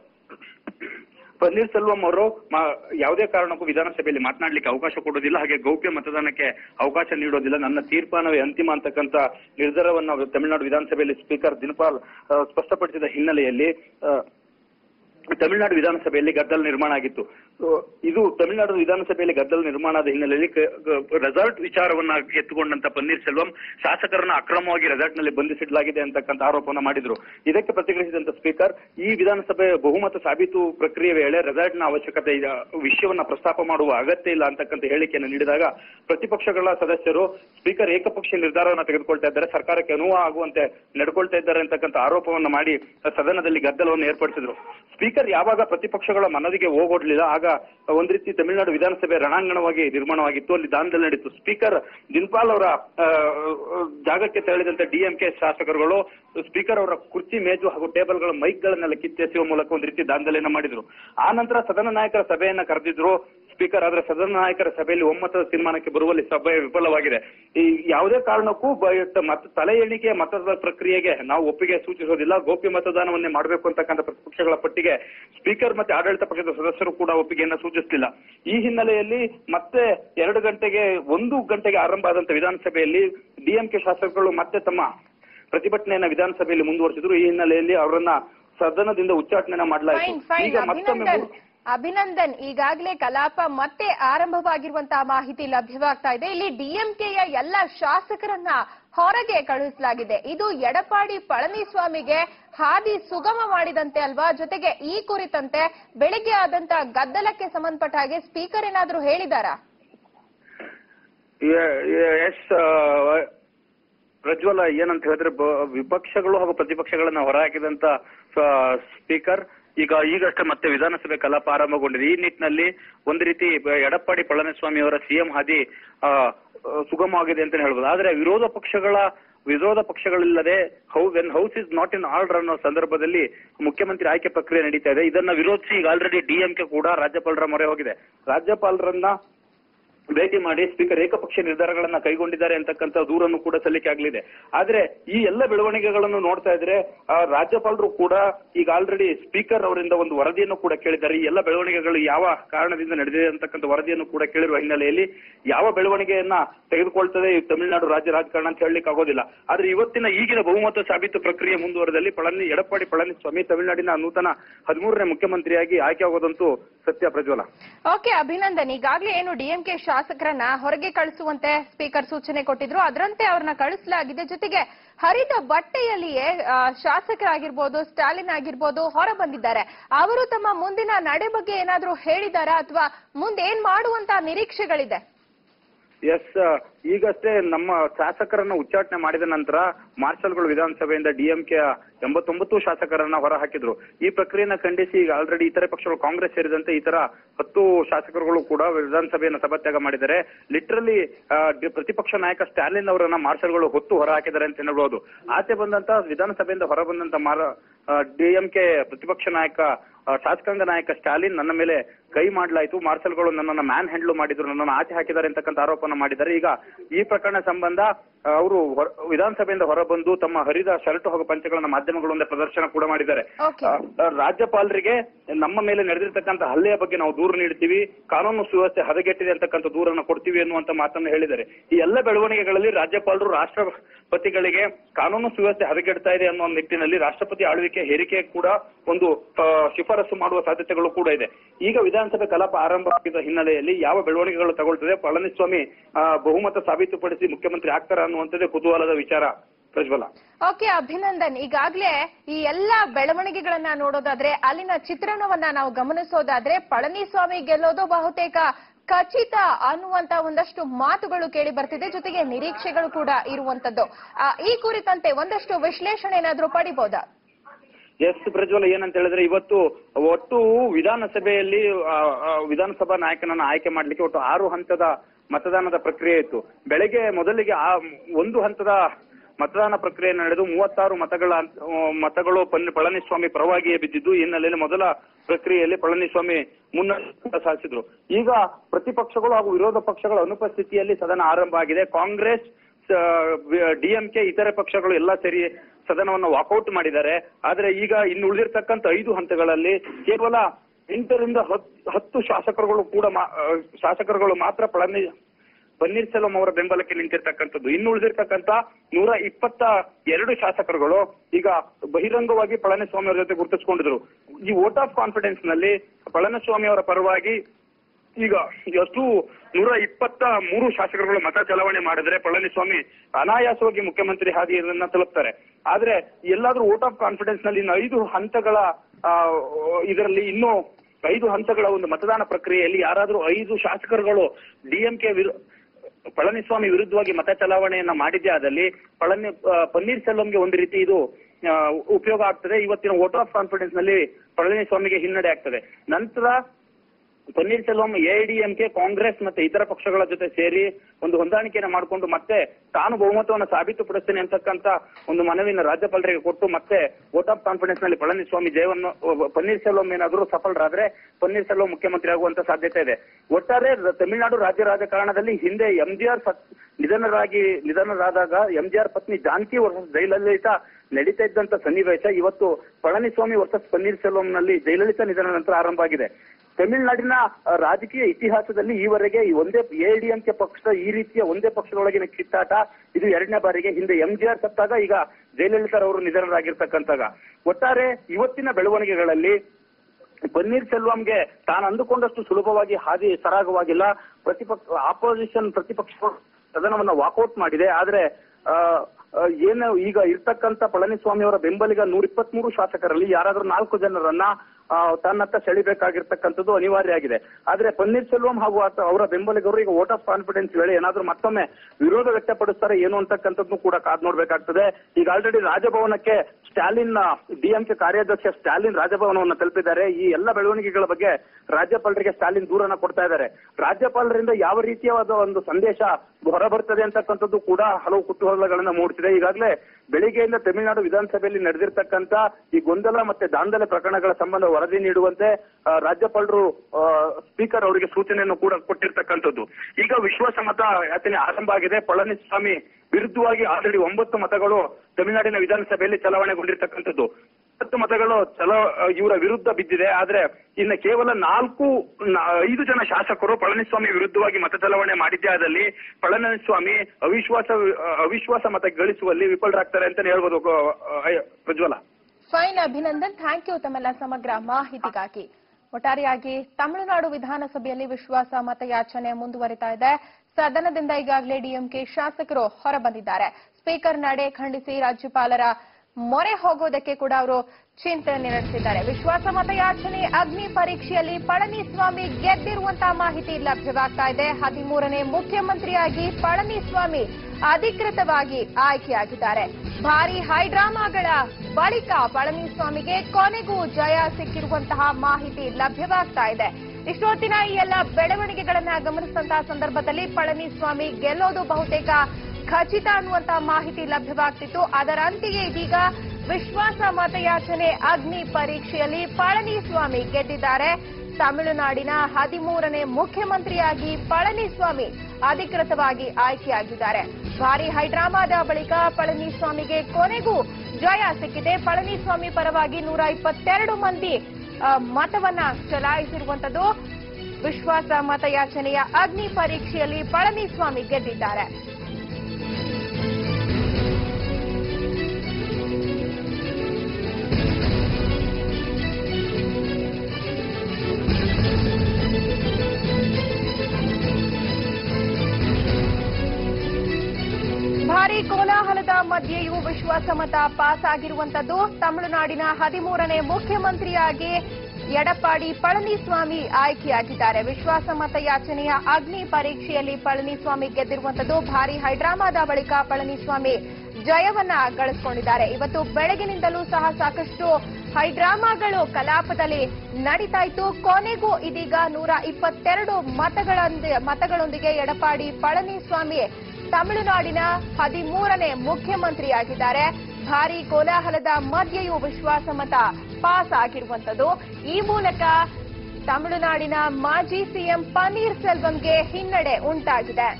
ಪನ್ನೀರ್ ಸೆಲ್ವಂ ಅವರು ಮ- ಯಾವುದೇ ಕಾರಣಕ್ಕೂ ವಿಧಾನಸಭೆಯಲ್ಲಿ ಮಾತನಾಡ್ಲಿಕ್ಕೆ ಅವಕಾಶ ಕೊಡೋದಿಲ್ಲ ಹಾಗೆ ಗೌಪ್ಯ ಮತದಾನಕ್ಕೆ ಅವಕಾಶ ನೀಡೋದಿಲ್ಲ ನನ್ನ ತೀರ್ಮಾನವೇ ಅಂತಿಮ ಅಂತಕ್ಕಂಥ ನಿರ್ಧಾರವನ್ನು ತಮಿಳುನಾಡು ವಿಧಾನಸಭೆಯಲ್ಲಿ ಸ್ಪೀಕರ್ ದಿನಪಾಲ್ ಆ, ಸ್ಪಷ್ಟಪಡಿಸಿದ ಹಿನ್ನೆಲೆಯಲ್ಲಿ ಆ, ತಮಿಳುನಾಡು ವಿಧಾನಸಭೆಯಲ್ಲಿ ಗದ್ದಲ ನಿರ್ಮಾಣ ಆಗಿತ್ತು ಸೊ, ಇದು ತಮಿಳುನಾಡು ವಿಧಾನಸಭೆಯಲ್ಲಿ ಗದ್ದಲ ನಿರ್ಮಾಣ ಆದ ಹಿನ್ನೆಲೆಯಲ್ಲಿ ರೆಸಾರ್ಟ್ ವಿಚಾರವನ್ನ ಎತ್ತುಕೊಂಡಂತ ಪನ್ನೀರ್ ಸೆಲ್ವಂ ಶಾಸಕರನ್ನ ಅಕ್ರಮವಾಗಿ ರೆಸಾರ್ಟ್ ನಲ್ಲಿ ಬಂಧಿಸಿಡಲಾಗಿದೆ ಅಂತಕ್ಕಂಥ ಆರೋಪವನ್ನ ಮಾಡಿದ್ರು ಇದಕ್ಕೆ ಪ್ರತಿಕ್ರಿಯಿಸಿದಂತ ಸ್ಪೀಕರ್ ಈ ವಿಧಾನಸಭೆ ಬಹುಮತ ಸಾಬೀತು ಪ್ರಕ್ರಿಯೆ ವೇಳೆ ರೆಸಾರ್ಟ್ ನ ಅವಶ್ಯಕತೆ ಇದೆ, ವಿಷಯವನ್ನ ಪ್ರಸ್ತಾಪ ಮಾಡುವ ಅಗತ್ಯ ಇಲ್ಲ ಅಂತಕ್ಕಂಥ ಹೇಳಿಕೆಯನ್ನು ನೀಡಿದಾಗ ಪ್ರತಿಪಕ್ಷಗಳ ಸದಸ್ಯರು ಸ್ಪೀಕರ್ ಏಕಪಕ್ಷ ನಿರ್ಧಾರವನ್ನ ತೆಗೆದುಕೊಳ್ತಾ ಇದ್ದಾರೆ ಸರ್ಕಾರಕ್ಕೆ ಅನುವು ಆಗುವಂತೆ ನಡ್ಕೊಳ್ತಾ ಇದ್ದಾರೆ ಅಂತಕ್ಕಂಥ ಆರೋಪವನ್ನ ಮಾಡಿ ಸದನದಲ್ಲಿ ಗದ್ದಲವನ್ನು ಏರ್ಪಡಿಸಿದ್ರು ಸ್ಪೀಕರ್ ಯಾವಾಗ ಪ್ರತಿಪಕ್ಷಗಳ ಮನವಿಗೆ ಹೋಗೊಡ್ಲಿಲ್ಲ ಆಗ ಒಂದ್ ರೀತಿ ತಮಿಳುನಾಡು ವಿಧಾನಸಭೆ ರಣಾಂಗಣವಾಗಿ ನಿರ್ಮಾಣವಾಗಿತ್ತು ಅಲ್ಲಿ ದಾನದಲ್ಲಿ ನಡೀತು ಸ್ಪೀಕರ್ ದಿನ್ಪಾಲ್ ಅವರ ಆ, ಜಾಗಕ್ಕೆ ತೆರಳಿದಂತ ಡಿಎಂಕೆ ಶಾಸಕರುಗಳು ಸ್ಪೀಕರ್ ಅವರ ಕುರ್ಚಿ ಮೇಜು ಹಾಗೂ ಟೇಬಲ್ಗಳ ಮೈಕ್ಗಳನ್ನೆಲ್ಲ ಕಿತ್ತೆಸೆಯುವ ಮೂಲಕ ಒಂದ್ ರೀತಿ ದಾಂಧಲೆಯನ್ನ ಮಾಡಿದ್ರು ಆ ನಂತರ ಸದನ ನಾಯಕರ ಸಭೆಯನ್ನ ಕರೆದಿದ್ರು ಸ್ಪೀಕರ್ ಆದ್ರೆ ಸದನ ನಾಯಕರ ಸಭೆಯಲ್ಲಿ ಒಮ್ಮತದ ತೀರ್ಮಾನಕ್ಕೆ ಬರುವಲ್ಲಿ ಸಭೆ ವಿಫಲವಾಗಿದೆ ಈ ಯಾವುದೇ ಕಾರಣಕ್ಕೂ ಬ- ಮತ ತಲೆ ಎಣಿಕೆ ಮತದ ಪ್ರಕ್ರಿಯೆಗೆ ನಾವು ಒಪ್ಪಿಗೆ ಸೂಚಿಸೋದಿಲ್ಲ ಗೋಪ್ಯ ಮತದಾನವನ್ನೇ ಮಾಡಬೇಕು ಅಂತಕ್ಕಂಥ ಪ್ರತಿಪಕ್ಷಗಳ ಪಟ್ಟಿಗೆ ಸ್ಪೀಕರ್ ಮತ್ತೆ ಆಡಳಿತ ಪಕ್ಷದ ಸದಸ್ಯರು ಕೂಡ ಒಪ್ಪಿಗೆಯನ್ನ ಸೂಚಿಸಲಿಲ್ಲ ಈ ಹಿನ್ನೆಲೆಯಲ್ಲಿ ಮತ್ತೆ ಎರಡು ಗಂಟೆಗೆ ಒಂದು ಗಂಟೆಗೆ ಆರಂಭ ಆದಂತ ವಿಧಾನಸಭೆಯಲ್ಲಿ ಡಿಎಂಕೆ ಶಾಸಕರು ಮತ್ತೆ ತಮ್ಮ ಪ್ರತಿಭಟನೆಯನ್ನ ವಿಧಾನಸಭೆಯಲ್ಲಿ ಮುಂದುವರಿಸಿದ್ರು ಈ ಹಿನ್ನೆಲೆಯಲ್ಲಿ ಅವರನ್ನ ಸದನದಿಂದ ಉಚ್ಚಾಟನೆಯನ್ನ ಫೈನ್ ಮಾಡಲಾಯಿತು ಫೈನ್ ಈಗ ಮತ್ತೊಮ್ಮೆ ಅಭಿನಂದನ್ ಮೂರು- ಅಭಿನಂದನ್ ಈಗಾಗಲೇ ಕಲಾಪ ಮತ್ತೆ ಆರಂಭವಾಗಿರುವಂತಹ ಮಾಹಿತಿ ಲಭ್ಯವಾಗ್ತಾ ಇದೆ ಇಲ್ಲಿ ಡಿಎಂಕೆಯ ಎಲ್ಲ ಶಾಸಕರನ್ನ ಹೊರಗೆ ಕಳುಹಿಸಲಾಗಿದೆ ಇದು ಎಡಪಾಡಿ ಪಳನಿಸ್ವಾಮಿಗೆ ಹಾದಿ ಸುಗಮ ಮಾಡಿದಂತೆ ಅಲ್ವಾ ಜೊತೆಗೆ ಈ ಕುರಿತಂತೆ ಬೆಳಿಗ್ಗೆ ಆದಂತ ಗದ್ದಲಕ್ಕೆ ಸಂಬಂಧಪಟ್ಟ ಹಾಗೆ ಸ್ಪೀಕರ್ ಏನಾದ್ರೂ ಹೇಳಿದಾರಾ ಎಸ್ ಪ್ರಜ್ವಲ ಏನಂತ ಹೇಳಿದ್ರೆ ಬ- ವಿಪಕ್ಷಗಳು ಹಾಗೂ ಪ್ರತಿಪಕ್ಷಗಳನ್ನ ಹೊರಹಾಕಿದಂತ ಸ್ಪೀಕರ್ ಈಗ ಈಗಷ್ಟೇ ಮತ್ತೆ ವಿಧಾನಸಭೆ ಕಲಾಪ ಆರಂಭಗೊಂಡಿದೆ ಈ ನಿಟ್ಟಿನಲ್ಲಿ ಒಂದು ರೀತಿ ಬ- ಎಡಪ್ಪಾಡಿ ಪಳನಿಸ್ವಾಮಿ ಅವರ ಸಿಎಂ ಹಾದಿ ಆ, ಆ, ಸುಗಮವಾಗಿದೆ ಅಂತ ಹೇಳ್ಬೋದು ಆದ್ರೆ ವಿರೋಧ ಪಕ್ಷಗಳ ವಿರೋಧ ಪಕ್ಷಗಳಿಲ್ಲದೆ however house is not in order ಅನ್ನೋ ಸಂದರ್ಭದಲ್ಲಿ ಮುಖ್ಯಮಂತ್ರಿ ಆಯ್ಕೆ ಪ್ರಕ್ರಿಯೆ ನಡೀತಾ ಇದೆ ಇದನ್ನ ವಿರೋಧಿಸಿ ಈಗ ಆಲ್ರೆಡಿ ಡಿಎಂಕೆ ಕೂಡ ರಾಜ್ಯಪಾಲರ ಮೊರೆ ಹೋಗಿದೆ ರಾಜ್ಯಪಾಲರನ್ನ ಭೇಟಿ ಮಾಡಿ ಸ್ಪೀಕರ್ ಏಕಪಕ್ಷ ನಿರ್ಧಾರಗಳನ್ನ ಕೈಗೊಂಡಿದ್ದಾರೆ ಅಂತಕ್ಕಂಥ ದೂರನ್ನು ಕೂಡ ಸಲ್ಲಿಕೆ ಆಗಲಿದೆ ಆದ್ರೆ ಈ ಎಲ್ಲ ಬೆಳವಣಿಗೆಗಳನ್ನು ನೋಡ್ತಾ ಇದ್ರೆ ಆ, ರಾಜ್ಯಪಾಲರು ಕೂಡ ಈಗ ಆಲ್ರೆಡಿ ಸ್ಪೀಕರ್ ಅವರಿಂದ ಒಂದು ವರದಿಯನ್ನು ಕೂಡ ಕೇಳಿದ್ದಾರೆ ಈ ಎಲ್ಲ ಬೆಳವಣಿಗೆಗಳು ಯಾವ ಕಾರಣದಿಂದ ನಡೆದಿದೆ ಅಂತಕ್ಕಂಥ ವರದಿಯನ್ನು ಕೂಡ ಕೇಳಿರುವ ಹಿನ್ನೆಲೆಯಲ್ಲಿ ಯಾವ ಬೆಳವಣಿಗೆಯನ್ನ ತೆಗೆದುಕೊಳ್ತದೆ ಈ ತಮಿಳುನಾಡು ರಾಜ್ಯ ರಾಜಕಾರಣ ಅಂತ ಹೇಳಲಿಕ್ಕೆ ಆಗೋದಿಲ್ಲ ಆದ್ರೆ ಇವತ್ತಿನ ಈಗಿನ ಬಹುಮತ ಸಾಬೀತು ಪ್ರಕ್ರಿಯೆ ಮುಂದುವರೆದಲ್ಲಿ ಪಳನಿ ಎಡಪ್ಪಾಡಿ ಪಳನಿಸ್ವಾಮಿ ತಮಿಳುನಾಡಿನ ನೂತನ ಹದಿಮೂರನೇ ಮುಖ್ಯಮಂತ್ರಿಯಾಗಿ ಆಯ್ಕೆ ಆಗೋದಂತೂ ಸತ್ಯ ಪ್ರಜ್ವಲ ಓಕೆ ಅಭಿನಂದನ್ ಈಗಾಗಲೇ ಏನು ಡಿಎಂಕೆ ಶಾಸಕರನ್ನ ಹೊರಗೆ ಕಳಿಸುವಂತೆ ಸ್ಪೀಕರ್ ಸೂಚನೆ ಕೊಟ್ಟಿದ್ರು ಅದರಂತೆ ಅವ್ರನ್ನ ಕಳಿಸಲಾಗಿದೆ ಜೊತೆಗೆ ಹರಿದ ಬಟ್ಟೆಯಲ್ಲಿಯೇ ಆ, ಶಾಸಕರಾಗಿರ್ಬೋದು ಸ್ಟಾಲಿನ್ ಆಗಿರ್ಬೋದು ಹೊರ ಬಂದಿದ್ದಾರೆ ಅವರು ತಮ್ಮ ಮುಂದಿನ ನಡೆ ಬಗ್ಗೆ ಏನಾದ್ರೂ ಹೇಳಿದಾರಾ ಅಥವಾ ಮುಂದೆ ಏನ್ ಮಾಡುವಂತ ನಿರೀಕ್ಷೆಗಳಿದೆ ಎಸ್ ಈಗಷ್ಟೇ ನಮ್ಮ ಶಾಸಕರನ್ನ ಉಚ್ಚಾಟನೆ ಮಾಡಿದ ನಂತರ ಮಾರ್ಷಲ್ಗಳು ವಿಧಾನಸಭೆಯಿಂದ ಡಿಎಂಕೆ ಎಂಬತ್ತೊಂಬತ್ತು ಶಾಸಕರನ್ನ ಹೊರ ಹಾಕಿದ್ರು ಈ ಪ್ರಕ್ರಿಯೆನ ಖಂಡಿಸಿ ಈಗ ಆಲ್ರೆಡಿ ಇತರೆ ಪಕ್ಷಗಳು ಕಾಂಗ್ರೆಸ್ ಸೇರಿದಂತೆ ಇತರ ಹತ್ತು ಶಾಸಕರುಗಳು ಕೂಡ ವಿಧಾನಸಭೆಯನ್ನು ಸಭಾತ್ಯಾಗ ಮಾಡಿದ್ದಾರೆ ಲಿಟ್ರಲಿ ಪ್ರತಿಪಕ್ಷ ನಾಯಕ ಸ್ಟಾಲಿನ್ ಅವರನ್ನ ಮಾರ್ಷಲ್ಗಳು ಹೊತ್ತು ಹೊರ ಹಾಕಿದ್ದಾರೆ ಅಂತ ಹೇಳ್ಬೋದು ಆಚೆ ಬಂದಂತ ವಿಧಾನಸಭೆಯಿಂದ ಹೊರ ಬಂದಂತ ಮಾರ ಡಿಎಂಕೆ ಪ್ರತಿಪಕ್ಷ ನಾಯಕ ಆ, ಶಾಸಕಾಂಗ ನಾಯಕ ಸ್ಟಾಲಿನ್ ನನ್ನ ಮೇಲೆ ಕೈ ಮಾಡಲಾಯಿತು ಮಾರ್ಷಲ್ಗಳು ನನ್ನನ್ನ ಮ್ಯಾನ್ ಹ್ಯಾಂಡ್ಲ್ ಮಾಡಿದ್ರು ನನ್ನನ್ನು ಆಚೆ ಹಾಕಿದ್ದಾರೆ ಅಂತಕ್ಕಂಥ ಆರೋಪನ ಮಾಡಿದ್ದಾರೆ ಈಗ ಈ ಪ್ರಕರಣ ಸಂಬಂಧ ಅವರು ವಿಧಾನಸಭೆಯಿಂದ ಹೊರಬಂದು ತಮ್ಮ ಹರಿದ ಶರ್ಟ್ ಹಾಗೂ ಪಂಚಗಳನ್ನ ಮಾಧ್ಯಮಗಳ ಮುಂದೆ ಪ್ರದರ್ಶನ ಕೂಡ ಮಾಡಿದ್ದಾರೆ Okay. ಆ, ಆ, ರಾಜ್ಯಪಾಲರಿಗೆ ನಮ್ಮ ಮೇಲೆ ನಡೆದಿರ್ತಕ್ಕಂಥ ಹಲ್ಲೆಯ ಬಗ್ಗೆ ನಾವು ದೂರು ನೀಡ್ತೀವಿ ಕಾನೂನು ಸುವ್ಯವಸ್ಥೆ ಹದಗೆಟ್ಟಿದೆ ಅಂತಕ್ಕಂಥ ದೂರನ್ನು ಕೊಡ್ತೀವಿ ಅನ್ನುವಂತ ಮಾತನ್ನು ಹೇಳಿದ್ದಾರೆ ಈ ಎಲ್ಲ ಬೆಳವಣಿಗೆಗಳಲ್ಲಿ ರಾಜ್ಯಪಾಲರು ರಾಷ್ಟ್ರಪತಿಗಳಿಗೆ ಕಾನೂನು ಸುವ್ಯವಸ್ಥೆ ಹದಗೆಡ್ತಾ ಇದೆ ಅನ್ನೋ ನಿಟ್ಟಿನಲ್ಲಿ ರಾಷ್ಟ್ರಪತಿ ಆಳ್ವಿಕೆ ಹೇರಿಕೆ ಕೂಡ ಒಂದು ಆ, ಶಿಫಾರಸು ಮಾಡುವ ಸಾಧ್ಯತೆಗಳು ಕೂಡ ಇದೆ ಈಗ ವಿಧಾನಸಭೆ ಕಲಾಪ ಆರಂಭ ಆಗಿದ್ದ ಹಿನ್ನೆಲೆಯಲ್ಲಿ ಯಾವ ಬೆಳವಣಿಗೆಗಳು ತಗೊಳ್ತದೆ ಪಳನಿಸ್ವಾಮಿ ಆ, ಬಹುಮತ ಸಾಬೀತುಪಡಿಸಿ ಮುಖ್ಯಮಂತ್ರಿ ಆಗ್ತಾರ ಅನ್ನುವಂಥದ್ದೇ ಕುತೂಹಲದ ವಿಚಾರ ಪ್ರಜ್ವಲ ಓಕೆ ಅಭಿನಂದನ್ ಈಗಾಗ್ಲೇ ಈ ಎಲ್ಲಾ ಬೆಳವಣಿಗೆಗಳನ್ನ ನೋಡೋದಾದ್ರೆ ಅಲ್ಲಿನ ಚಿತ್ರಣವನ್ನ ನಾವು ಗಮನಿಸೋದಾದ್ರೆ ಪಳನಿಸ್ವಾಮಿ ಗೆಲ್ಲೋದು ಬಹುತೇಕ ಖಚಿತ ಅನ್ನುವಂತ ಒಂದಷ್ಟು ಮಾತುಗಳು ಕೇಳಿ ಬರ್ತಿದೆ ಜೊತೆಗೆ ನಿರೀಕ್ಷೆಗಳು ಕೂಡ ಇರುವಂತದ್ದು ಆ, ಈ ಕುರಿತಂತೆ ಒಂದಷ್ಟು ವಿಶ್ಲೇಷಣೆ ಏನಾದ್ರೂ ಪಡಿಬಹುದಾ ಎಸ್ ಪ್ರಜ್ವಲ ಏನಂತ ಹೇಳಿದ್ರೆ ಇವತ್ತು ಒಟ್ಟು ವಿಧಾನಸಭೆಯಲ್ಲಿ ಆ, ಆ, ವಿಧಾನಸಭಾ ನಾಯಕನನ್ನ ಆಯ್ಕೆ ಮಾಡ್ಲಿಕ್ಕೆ ಒಟ್ಟು ಆರು ಹಂತದ ಮತದಾನದ ಪ್ರಕ್ರಿಯೆ ಇತ್ತು ಬೆಳಗ್ಗೆ ಮೊದಲಿಗೆ ಆ ಒಂದು ಹಂತದ ಮತದಾನ ಪ್ರಕ್ರಿಯೆ ನಡೆದು ಮೂವತ್ತಾರು ಮತಗಳ ಅಂತ- ಆ, ಮತಗಳು ಪನ್- ಪಳನಿಸ್ವಾಮಿ ಪರವಾಗಿಯೇ ಬಿದ್ದಿದ್ದು ಈ ಹಿನ್ನೆಲೆಯಲ್ಲಿ ಮೊದಲ ಪ್ರಕ್ರಿಯೆಯಲ್ಲಿ ಪಳನಿಸ್ವಾಮಿ ಮುನ್ನಡೆ ಸಾಧಿಸಿದ್ರು ಈಗ ಪ್ರತಿಪಕ್ಷಗಳು ಹಾಗೂ ವಿರೋಧ ಪಕ್ಷಗಳ ಅನುಪಸ್ಥಿತಿಯಲ್ಲಿ ಸದನ ಆರಂಭ ಆಗಿದೆ ಕಾಂಗ್ರೆಸ್ ಡಿಎಂಕೆ ಇತರೆ ಪಕ್ಷಗಳು ಎಲ್ಲ ಸೇರಿ ಸದನವನ್ನು ವಾಕೌಟ್ ಮಾಡಿದ್ದಾರೆ ಆದ್ರೆ ಈಗ ಇನ್ನು ಉಳಿದಿರ್ತಕ್ಕಂಥ ಐದು ಹಂತಗಳಲ್ಲಿ ಕೇವಲ ಎಂಟರಿಂದ ಹತ್- ಹತ್ತು ಶಾಸಕರುಗಳು ಕೂಡ ಮಾ- ಆ, ಶಾಸಕರುಗಳು ಮಾತ್ರ ಪಳನಿ ಪನ್ನೀರ್ ಸೆಲ್ವಂ ಅವರ ಬೆಂಬಲಕ್ಕೆ ನಿಂತಿರ್ತಕ್ಕಂಥದ್ದು ಇನ್ನು ಉಳಿದಿರ್ತಕ್ಕಂಥ ನೂರ ಇಪ್ಪತ್ತ ಎರಡು ಶಾಸಕರುಗಳು ಈಗ ಬಹಿರಂಗವಾಗಿ ಪಳನಿಸ್ವಾಮಿ ಅವರ ಜೊತೆ ಗುರುತಿಸಿಕೊಂಡಿದ್ರು ಈ ವೋಟ್ ಆಫ್ ಕಾನ್ಫಿಡೆನ್ಸ್ ನಲ್ಲಿ ಪಳನಿಸ್ವಾಮಿ ಅವರ ಪರವಾಗಿ ಈಗ ಎಷ್ಟು ನೂರ ಇಪ್ಪತ್ತ ಮೂರು ಶಾಸಕರುಗಳು ಮತ ಚಲಾವಣೆ ಮಾಡಿದ್ರೆ ಪಳನಿಸ್ವಾಮಿ ಅನಾಯಾಸವಾಗಿ ಮುಖ್ಯಮಂತ್ರಿ ಹಾದಿಯನ್ನ ತಲುಪ್ತಾರೆ ಆದ್ರೆ ಎಲ್ಲಾದ್ರೂ ವೋಟ್ ಆಫ್ ಕಾನ್ಫಿಡೆನ್ಸ್ ನಲ್ಲಿ ಇನ್ನು ಐದು ಹಂತಗಳ ಆ, ಇದರಲ್ಲಿ ಇನ್ನೂ ಐದು ಹಂತಗಳ ಒಂದು ಮತದಾನ ಪ್ರಕ್ರಿಯೆಯಲ್ಲಿ ಯಾರಾದ್ರೂ ಐದು ಶಾಸಕರುಗಳು ಡಿಎಂಕೆ ವಿರು ಪಳನಿಸ್ವಾಮಿ ವಿರುದ್ಧವಾಗಿ ಮತ ಚಲಾವಣೆಯನ್ನ ಮಾಡಿದ್ದೇ ಆದಲ್ಲಿ ಪಳನಿ ಆ, ಪನ್ನೀರ್ ಸೆಲ್ವಂಗೆ ಒಂದು ರೀತಿ ಇದು ಆ, ಉಪಯೋಗ ಆಗ್ತದೆ ಇವತ್ತಿನ ವೋಟ್ ಆಫ್ ಕಾನ್ಫಿಡೆನ್ಸ್ ನಲ್ಲಿ ಪಳನಿಸ್ವಾಮಿಗೆ ಹಿನ್ನಡೆ ಆಗ್ತದೆ ನಂತರ ಪನ್ನೀರ್ ಸೆಲ್ವಂ ಎಐಡಿಎಂಕೆ ಕಾಂಗ್ರೆಸ್ ಮತ್ತೆ ಇತರ ಪಕ್ಷಗಳ ಜೊತೆ ಸೇರಿ ಒಂದು ಹೊಂದಾಣಿಕೆಯನ್ನು ಮಾಡಿಕೊಂಡು ಮತ್ತೆ ತಾನು ಬಹುಮತವನ್ನು ಸಾಬೀತುಪಡಿಸ್ತೇನೆ ಅಂತಕ್ಕಂತ ಒಂದು ಮನವಿನ ರಾಜ್ಯಪಾಲರಿಗೆ ಕೊಟ್ಟು ಮತ್ತೆ ವೋಟ್ ಆಫ್ ಕಾನ್ಫಿಡೆನ್ಸ್ ನಲ್ಲಿ ಪಳನಿಸ್ವಾಮಿ ಜಯವನ್ನು ಅಹ್, ಪನ್ನೀರ್ ಸೆಲ್ವಂ ಏನಾದರೂ ಸಫಲರಾದ್ರೆ ಪನ್ನೀರ್ ಸೆಲ್ವಂ ಮುಖ್ಯಮಂತ್ರಿ ಆಗುವಂತ ಸಾಧ್ಯತೆ ಇದೆ ಒಟ್ಟಾರೆ ರ- ತಮಿಳುನಾಡು ರಾಜ್ಯ ರಾಜಕಾರಣದಲ್ಲಿ ಹಿಂದೆ ಎಂಜಿಆರ್ ನಿಧನರಾಗಿ ನಿಧನರಾದಾಗ ಎಂಜಿಆರ್ ಪತ್ನಿ ಜಾನಕಿ ವರ್ಸಸ್ ಜಯಲಲಿತಾ ನಡೀತಾ ಇದ್ದಂತ ಸನ್ನಿವೇಶ ಇವತ್ತು ಪಳನಿಸ್ವಾಮಿ ವರ್ಸಸ್ ಪನ್ನೀರ್ ಸೆಲ್ವಂನಲ್ಲಿ ಜಯಲಲಿತಾ ನಿಧನ ನಂತರ ಆರಂಭ ಆಗಿದೆ ತಮಿಳುನಾಡಿನ ಆ, ರಾಜಕೀಯ ಇತಿಹಾಸದಲ್ಲಿ ಈವರೆಗೆ ಈ ಒಂದೇ ಎಐಡಿಎಂಕೆ ಪಕ್ಷ ಈ ರೀತಿಯ ಒಂದೇ ಪಕ್ಷದೊಳಗಿನ ಕಿತ್ತಾಟ ಇದು ಎರಡನೇ ಬಾರಿಗೆ ಹಿಂದೆ ಎಂಜಿಆರ್ ಸತ್ತಾಗ ಈಗ ಜಯಲಲಿತಾ ಅವರು ನಿಧನರಾಗಿರ್ತಕ್ಕಂತಾಗ ಒಟ್ಟಾರೆ ಇವತ್ತಿನ ಬೆಳವಣಿಗೆಗಳಲ್ಲಿ ಪನ್ನೀರ್ ಸೆಲ್ವಂಗೆ ತಾನು ಅಂದುಕೊಂಡಷ್ಟು ಸುಲಭವಾಗಿ ಹಾದಿ ಸರಾಗವಾಗಿಲ್ಲ ಪ್ರತಿಪಕ್ಷ ಆಪೋಸಿಷನ್ ಪ್ರತಿಪಕ್ಷಗಳು ಸದನವನ್ನ ವಾಕೌಟ್ ಮಾಡಿದೆ ಆದ್ರೆ ಆ, ಆ, ಏನು ಈಗ ಇರ್ತಕ್ಕಂಥ ಪಳನಿಸ್ವಾಮಿ ಅವರ ಬೆಂಬಲಿಗ ನೂರ ಇಪ್ಪತ್ಮೂರು ಶಾಸಕರಲ್ಲಿ ಯಾರಾದ್ರೂ ನಾಲ್ಕು ಜನರನ್ನ ಆ, ತನ್ನತ್ತ ಸೆಳಿಬೇಕಾಗಿರ್ತಕ್ಕಂಥದ್ದು ಅನಿವಾರ್ಯ ಆಗಿದೆ ಆದ್ರೆ ಪನ್ನೀರ್ ಸೆಲ್ವಂ ಹಾಗೂ ಆತ- ಅವರ ಬೆಂಬಲಿಗರು ಈಗ ವೋಟ್ ಆಫ್ ಕಾನ್ಫಿಡೆನ್ಸ್ ವೇಳೆ ಏನಾದ್ರೂ ಮತ್ತೊಮ್ಮೆ ವಿರೋಧ ವ್ಯಕ್ತಪಡಿಸ್ತಾರೆ ಏನು ಅಂತಕ್ಕಂಥದ್ದು ಕೂಡ ಕಾದ್ ನೋಡ್ಬೇಕಾಗ್ತದೆ ಈಗ ಆಲ್ರೆಡಿ ರಾಜಭವನಕ್ಕೆ ಸ್ಟಾಲಿನ್ ಡಿಎಂಕೆ ಕಾರ್ಯಾಧ್ಯಕ್ಷ ಸ್ಟಾಲಿನ್ ರಾಜಭವನವನ್ನು ತಲುಪಿದ್ದಾರೆ ಈ ಎಲ್ಲ ಬೆಳವಣಿಗೆಗಳ ಬಗ್ಗೆ ರಾಜ್ಯಪಾಲರಿಗೆ ಸ್ಟಾಲಿನ್ ದೂರನ್ನ ಕೊಡ್ತಾ ಇದ್ದಾರೆ ರಾಜ್ಯಪಾಲರಿಂದ ಯಾವ ರೀತಿಯಾದ ಒಂದು ಸಂದೇಶ ಹೊರಬರ್ತದೆ ಅಂತಕ್ಕಂಥದ್ದು ಕೂಡ ಹಲವು ಕುತೂಹಲಗಳನ್ನ ಮೂಡಿಸಿದೆ ಈಗಾಗಲೇ ಬೆಳಿಗ್ಗೆಯಿಂದ ತಮಿಳುನಾಡು ವಿಧಾನಸಭೆಯಲ್ಲಿ ನಡೆದಿರ್ತಕ್ಕಂಥ ಈ ಗೊಂದಲ ಮತ್ತೆ ದಾಂಧಲೆ ಪ್ರಕರಣಗಳ ಸಂಬಂಧ ವರದಿ ನೀಡುವಂತೆ ಆ, ರಾಜ್ಯಪಾಲರು ಆ, ಸ್ಪೀಕರ್ ಅವರಿಗೆ ಸೂಚನೆಯನ್ನು ಕೂಡ ಕೊಟ್ಟಿರ್ತಕ್ಕಂಥದ್ದು ಈಗ ವಿಶ್ವಾಸಮತ ಯಾಚನೆ ಆರಂಭ ಆಗಿದೆ ಪಳನಿಸ್ವಾಮಿ ವಿರುದ್ಧವಾಗಿ ಆಲ್ರೆಡಿ ಒಂಬತ್ತು ಮತಗಳು ತಮಿಳುನಾಡಿನ ವಿಧಾನಸಭೆಯಲ್ಲಿ ಚಲಾವಣೆಗೊಂಡಿರ್ತಕ್ಕಂಥದ್ದು ಹತ್ತು ಮತಗಳು ಚಲ ಇವರ ವಿರುದ್ಧ ಬಿದ್ದಿದೆ ಆದ್ರೆ ಇನ್ನು ಕೇವಲ ನಾಲ್ಕು ನ- ಐದು ಜನ ಶಾಸಕರು ಪಳನಿಸ್ವಾಮಿ ವಿರುದ್ಧವಾಗಿ ಮತ ಚಲಾವಣೆ ಮಾಡಿದ್ದೇ ಆದಲ್ಲಿ ಪಳನಿಸ್ವಾಮಿ ಅವಿಶ್ವಾಸ ಅವಿಶ್ವಾಸ ಮತ ಗಳಿಸುವಲ್ಲಿ ವಿಫಲರಾಗ್ತಾರೆ ಅಂತಾನೆ ಹೇಳ್ಬೋದು ಅಹ್, ಅಹ್, Prajwal fine Abhinandan thank you ತಮ್ಮೆಲ್ಲ ಸಮಗ್ರ ಮಾಹಿತಿಗಾಗಿ ಒಟ್ಟಾರೆಯಾಗಿ ತಮಿಳುನಾಡು ವಿಧಾನಸಭೆಯಲ್ಲಿ ವಿಶ್ವಾಸ ಮತಯಾಚನೆ ಮುಂದುವರಿತಾ ಇದೆ ಸದನದಿಂದ ಈಗಾಗಲೇ ಡಿಎಂಕೆ ಶಾಸಕರು ಹೊರಬಂದಿದ್ದಾರೆ ಸ್ಪೀಕರ್ ನಡೆ ಖಂಡಿಸಿ ರಾಜ್ಯಪಾಲರ ಮೊರೆ ಹೋಗೋದಕ್ಕೆ ಕೂಡ ಅವರು ಚಿಂತನೆ ನಡೆಸಿದ್ದಾರೆ ವಿಶ್ವಾಸ ಮತಯಾಚನೆ ಅಗ್ನಿ ಪರೀಕ್ಷೆಯಲ್ಲಿ ಪಳನಿಸ್ವಾಮಿ ಗೆದ್ದಿರುವಂತಹ ಮಾಹಿತಿ ಲಭ್ಯವಾಗ್ತಾ ಇದೆ ಹದಿಮೂರನೇ ಮುಖ್ಯಮಂತ್ರಿಯಾಗಿ ಪಳನಿಸ್ವಾಮಿ ಅಧಿಕೃತವಾಗಿ ಆಯ್ಕೆಯಾಗಿದ್ದಾರೆ ಭಾರಿ ಹೈಡ್ರಾಮಾಗಳ ಬಳಿಕ ಪಳನಿಸ್ವಾಮಿಗೆ ಕೊನೆಗೂ ಜಯ ಸಿಕ್ಕಿರುವಂತಹ ಮಾಹಿತಿ ಲಭ್ಯವಾಗ್ತಾ ಇದೆ ಇಷ್ಟೊತ್ತಿನ ಈ ಎಲ್ಲ ಬೆಳವಣಿಗೆಗಳನ್ನ ಗಮನಿಸಿದಂತಹ ಸಂದರ್ಭದಲ್ಲಿ ಪಳನಿಸ್ವಾಮಿ ಗೆಲ್ಲೋದು ಬಹುತೇಕ ಖಚಿತ ಅನ್ನುವಂತಹ ಮಾಹಿತಿ ಲಭ್ಯವಾಗ್ತಿತ್ತು ಅದರಂತೆಯೇ ಇದೀಗ ವಿಶ್ವಾಸ ಮತಯಾಚನೆ ಅಗ್ನಿ ಪರೀಕ್ಷೆಯಲ್ಲಿ ಪಳನಿಸ್ವಾಮಿ ಗೆದ್ದಿದ್ದಾರೆ ತಮಿಳುನಾಡಿನ ಹದಿಮೂರನೇ ಮುಖ್ಯಮಂತ್ರಿಯಾಗಿ ಪಳನಿಸ್ವಾಮಿ ಅಧಿಕೃತವಾಗಿ ಆಯ್ಕೆಯಾಗಿದ್ದಾರೆ ಭಾರಿ ಹೈಡ್ರಾಮಾದ ಬಳಿಕ ಪಳನಿಸ್ವಾಮಿಗೆ ಕೊನೆಗೂ ಜಯ ಸಿಕ್ಕಿದೆ ಪಳನಿಸ್ವಾಮಿ ಪರವಾಗಿ ನೂರ ಇಪ್ಪತ್ತೆರಡು ಮಂದಿ ಆ, ಮತವನ್ನ ಚಲಾಯಿಸಿರುವಂತದ್ದು ವಿಶ್ವಾಸ ಮತಯಾಚನೆಯ ಅಗ್ನಿ ಪರೀಕ್ಷೆಯಲ್ಲಿ ಪಳನಿಸ್ವಾಮಿ ಗೆದ್ದಿದ್ದಾರೆ ಭಾರಿ ಕೋಲಾಹಲದ ಮಧ್ಯೆಯೂ ವಿಶ್ವಾಸಮತ ಪಾಸ್ ಆಗಿರುವಂತದ್ದು ತಮಿಳುನಾಡಿನ ಹದಿಮೂರನೇ ಮುಖ್ಯಮಂತ್ರಿಯಾಗಿ ಎಡಪ್ಪಾಡಿ ಪಳನಿಸ್ವಾಮಿ ಆಯ್ಕೆಯಾಗಿದ್ದಾರೆ ವಿಶ್ವಾಸಮತ ಯಾಚನೆಯ ಅಗ್ನಿ ಪರೀಕ್ಷೆಯಲ್ಲಿ ಪಳನಿಸ್ವಾಮಿ ಗೆದ್ದಿರುವಂತದ್ದು ಭಾರಿ ಹೈಡ್ರಾಮಾದ ಬಳಿಕ ಪಳನಿಸ್ವಾಮಿ ಜಯವನ್ನ ಗಳಿಸಿಕೊಂಡಿದ್ದಾರೆ ಇವತ್ತು ಬೆಳಗಿನಿಂದಲೂ ಸಹ ಸಾಕಷ್ಟು ಹೈಡ್ರಾಮಾಗಳು ಕಲಾಪದಲ್ಲಿ ನಡೀತಾ ಇತ್ತು ಕೊನೆಗೂ ಇದೀಗ ನೂರ ಇಪ್ಪತ್ತೆರಡು ಮತಗಳೊಂದಿ ಮತಗಳೊಂದಿಗೆ ಎಡಪ್ಪಾಡಿ ಪಳನಿಸ್ವಾಮಿ ತಮಿಳುನಾಡಿನ ಹದಿಮೂರನೇ ಮುಖ್ಯಮಂತ್ರಿಯಾಗಿದ್ದಾರೆ ಭಾರಿ ಕೋಲಾಹಲದ ಮಧ್ಯೆಯೂ ವಿಶ್ವಾಸಮತ ಪಾಸ್ ಆಗಿರುವಂತದ್ದು ಈ ಮೂಲಕ ತಮಿಳುನಾಡಿನ ಮಾಜಿ ಸಿಎಂ ಪನ್ನೀರ್ ಸೆಲ್ವಂಗೆ ಹಿನ್ನಡೆ ಉಂಟಾಗಿದೆ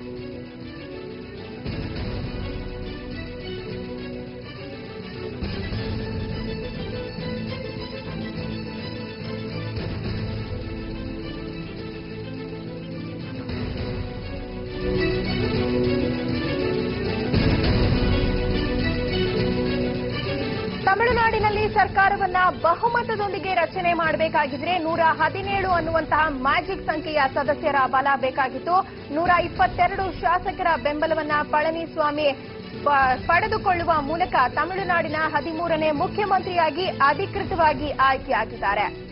ತಮಿಳುನಾಡಿನಲ್ಲಿ ಸರ್ಕಾರವನ್ನ ಬಹುಮತದೊಂದಿಗೆ ರಚನೆ ಮಾಡಬೇಕಾಗಿದ್ರೆ ನೂರ ಹದಿನೇಳು ಅನ್ನುವಂತಹ ಮ್ಯಾಜಿಕ್ ಸಂಖ್ಯೆಯ ಸದಸ್ಯರ ಬಲ ಬೇಕಾಗಿತ್ತು ನೂರ ಇಪ್ಪತ್ತೆರಡು ಶಾಸಕರ ಬೆಂಬಲವನ್ನ ಪಳನಿಸ್ವಾಮಿ ಪ- ಪಡೆದುಕೊಳ್ಳುವ ಮೂಲಕ ತಮಿಳುನಾಡಿನ ಹದಿಮೂರನೇ ಮುಖ್ಯಮಂತ್ರಿಯಾಗಿ ಅಧಿಕೃತವಾಗಿ ಆಯ್ಕೆಯಾಗಿದ್ದಾರೆ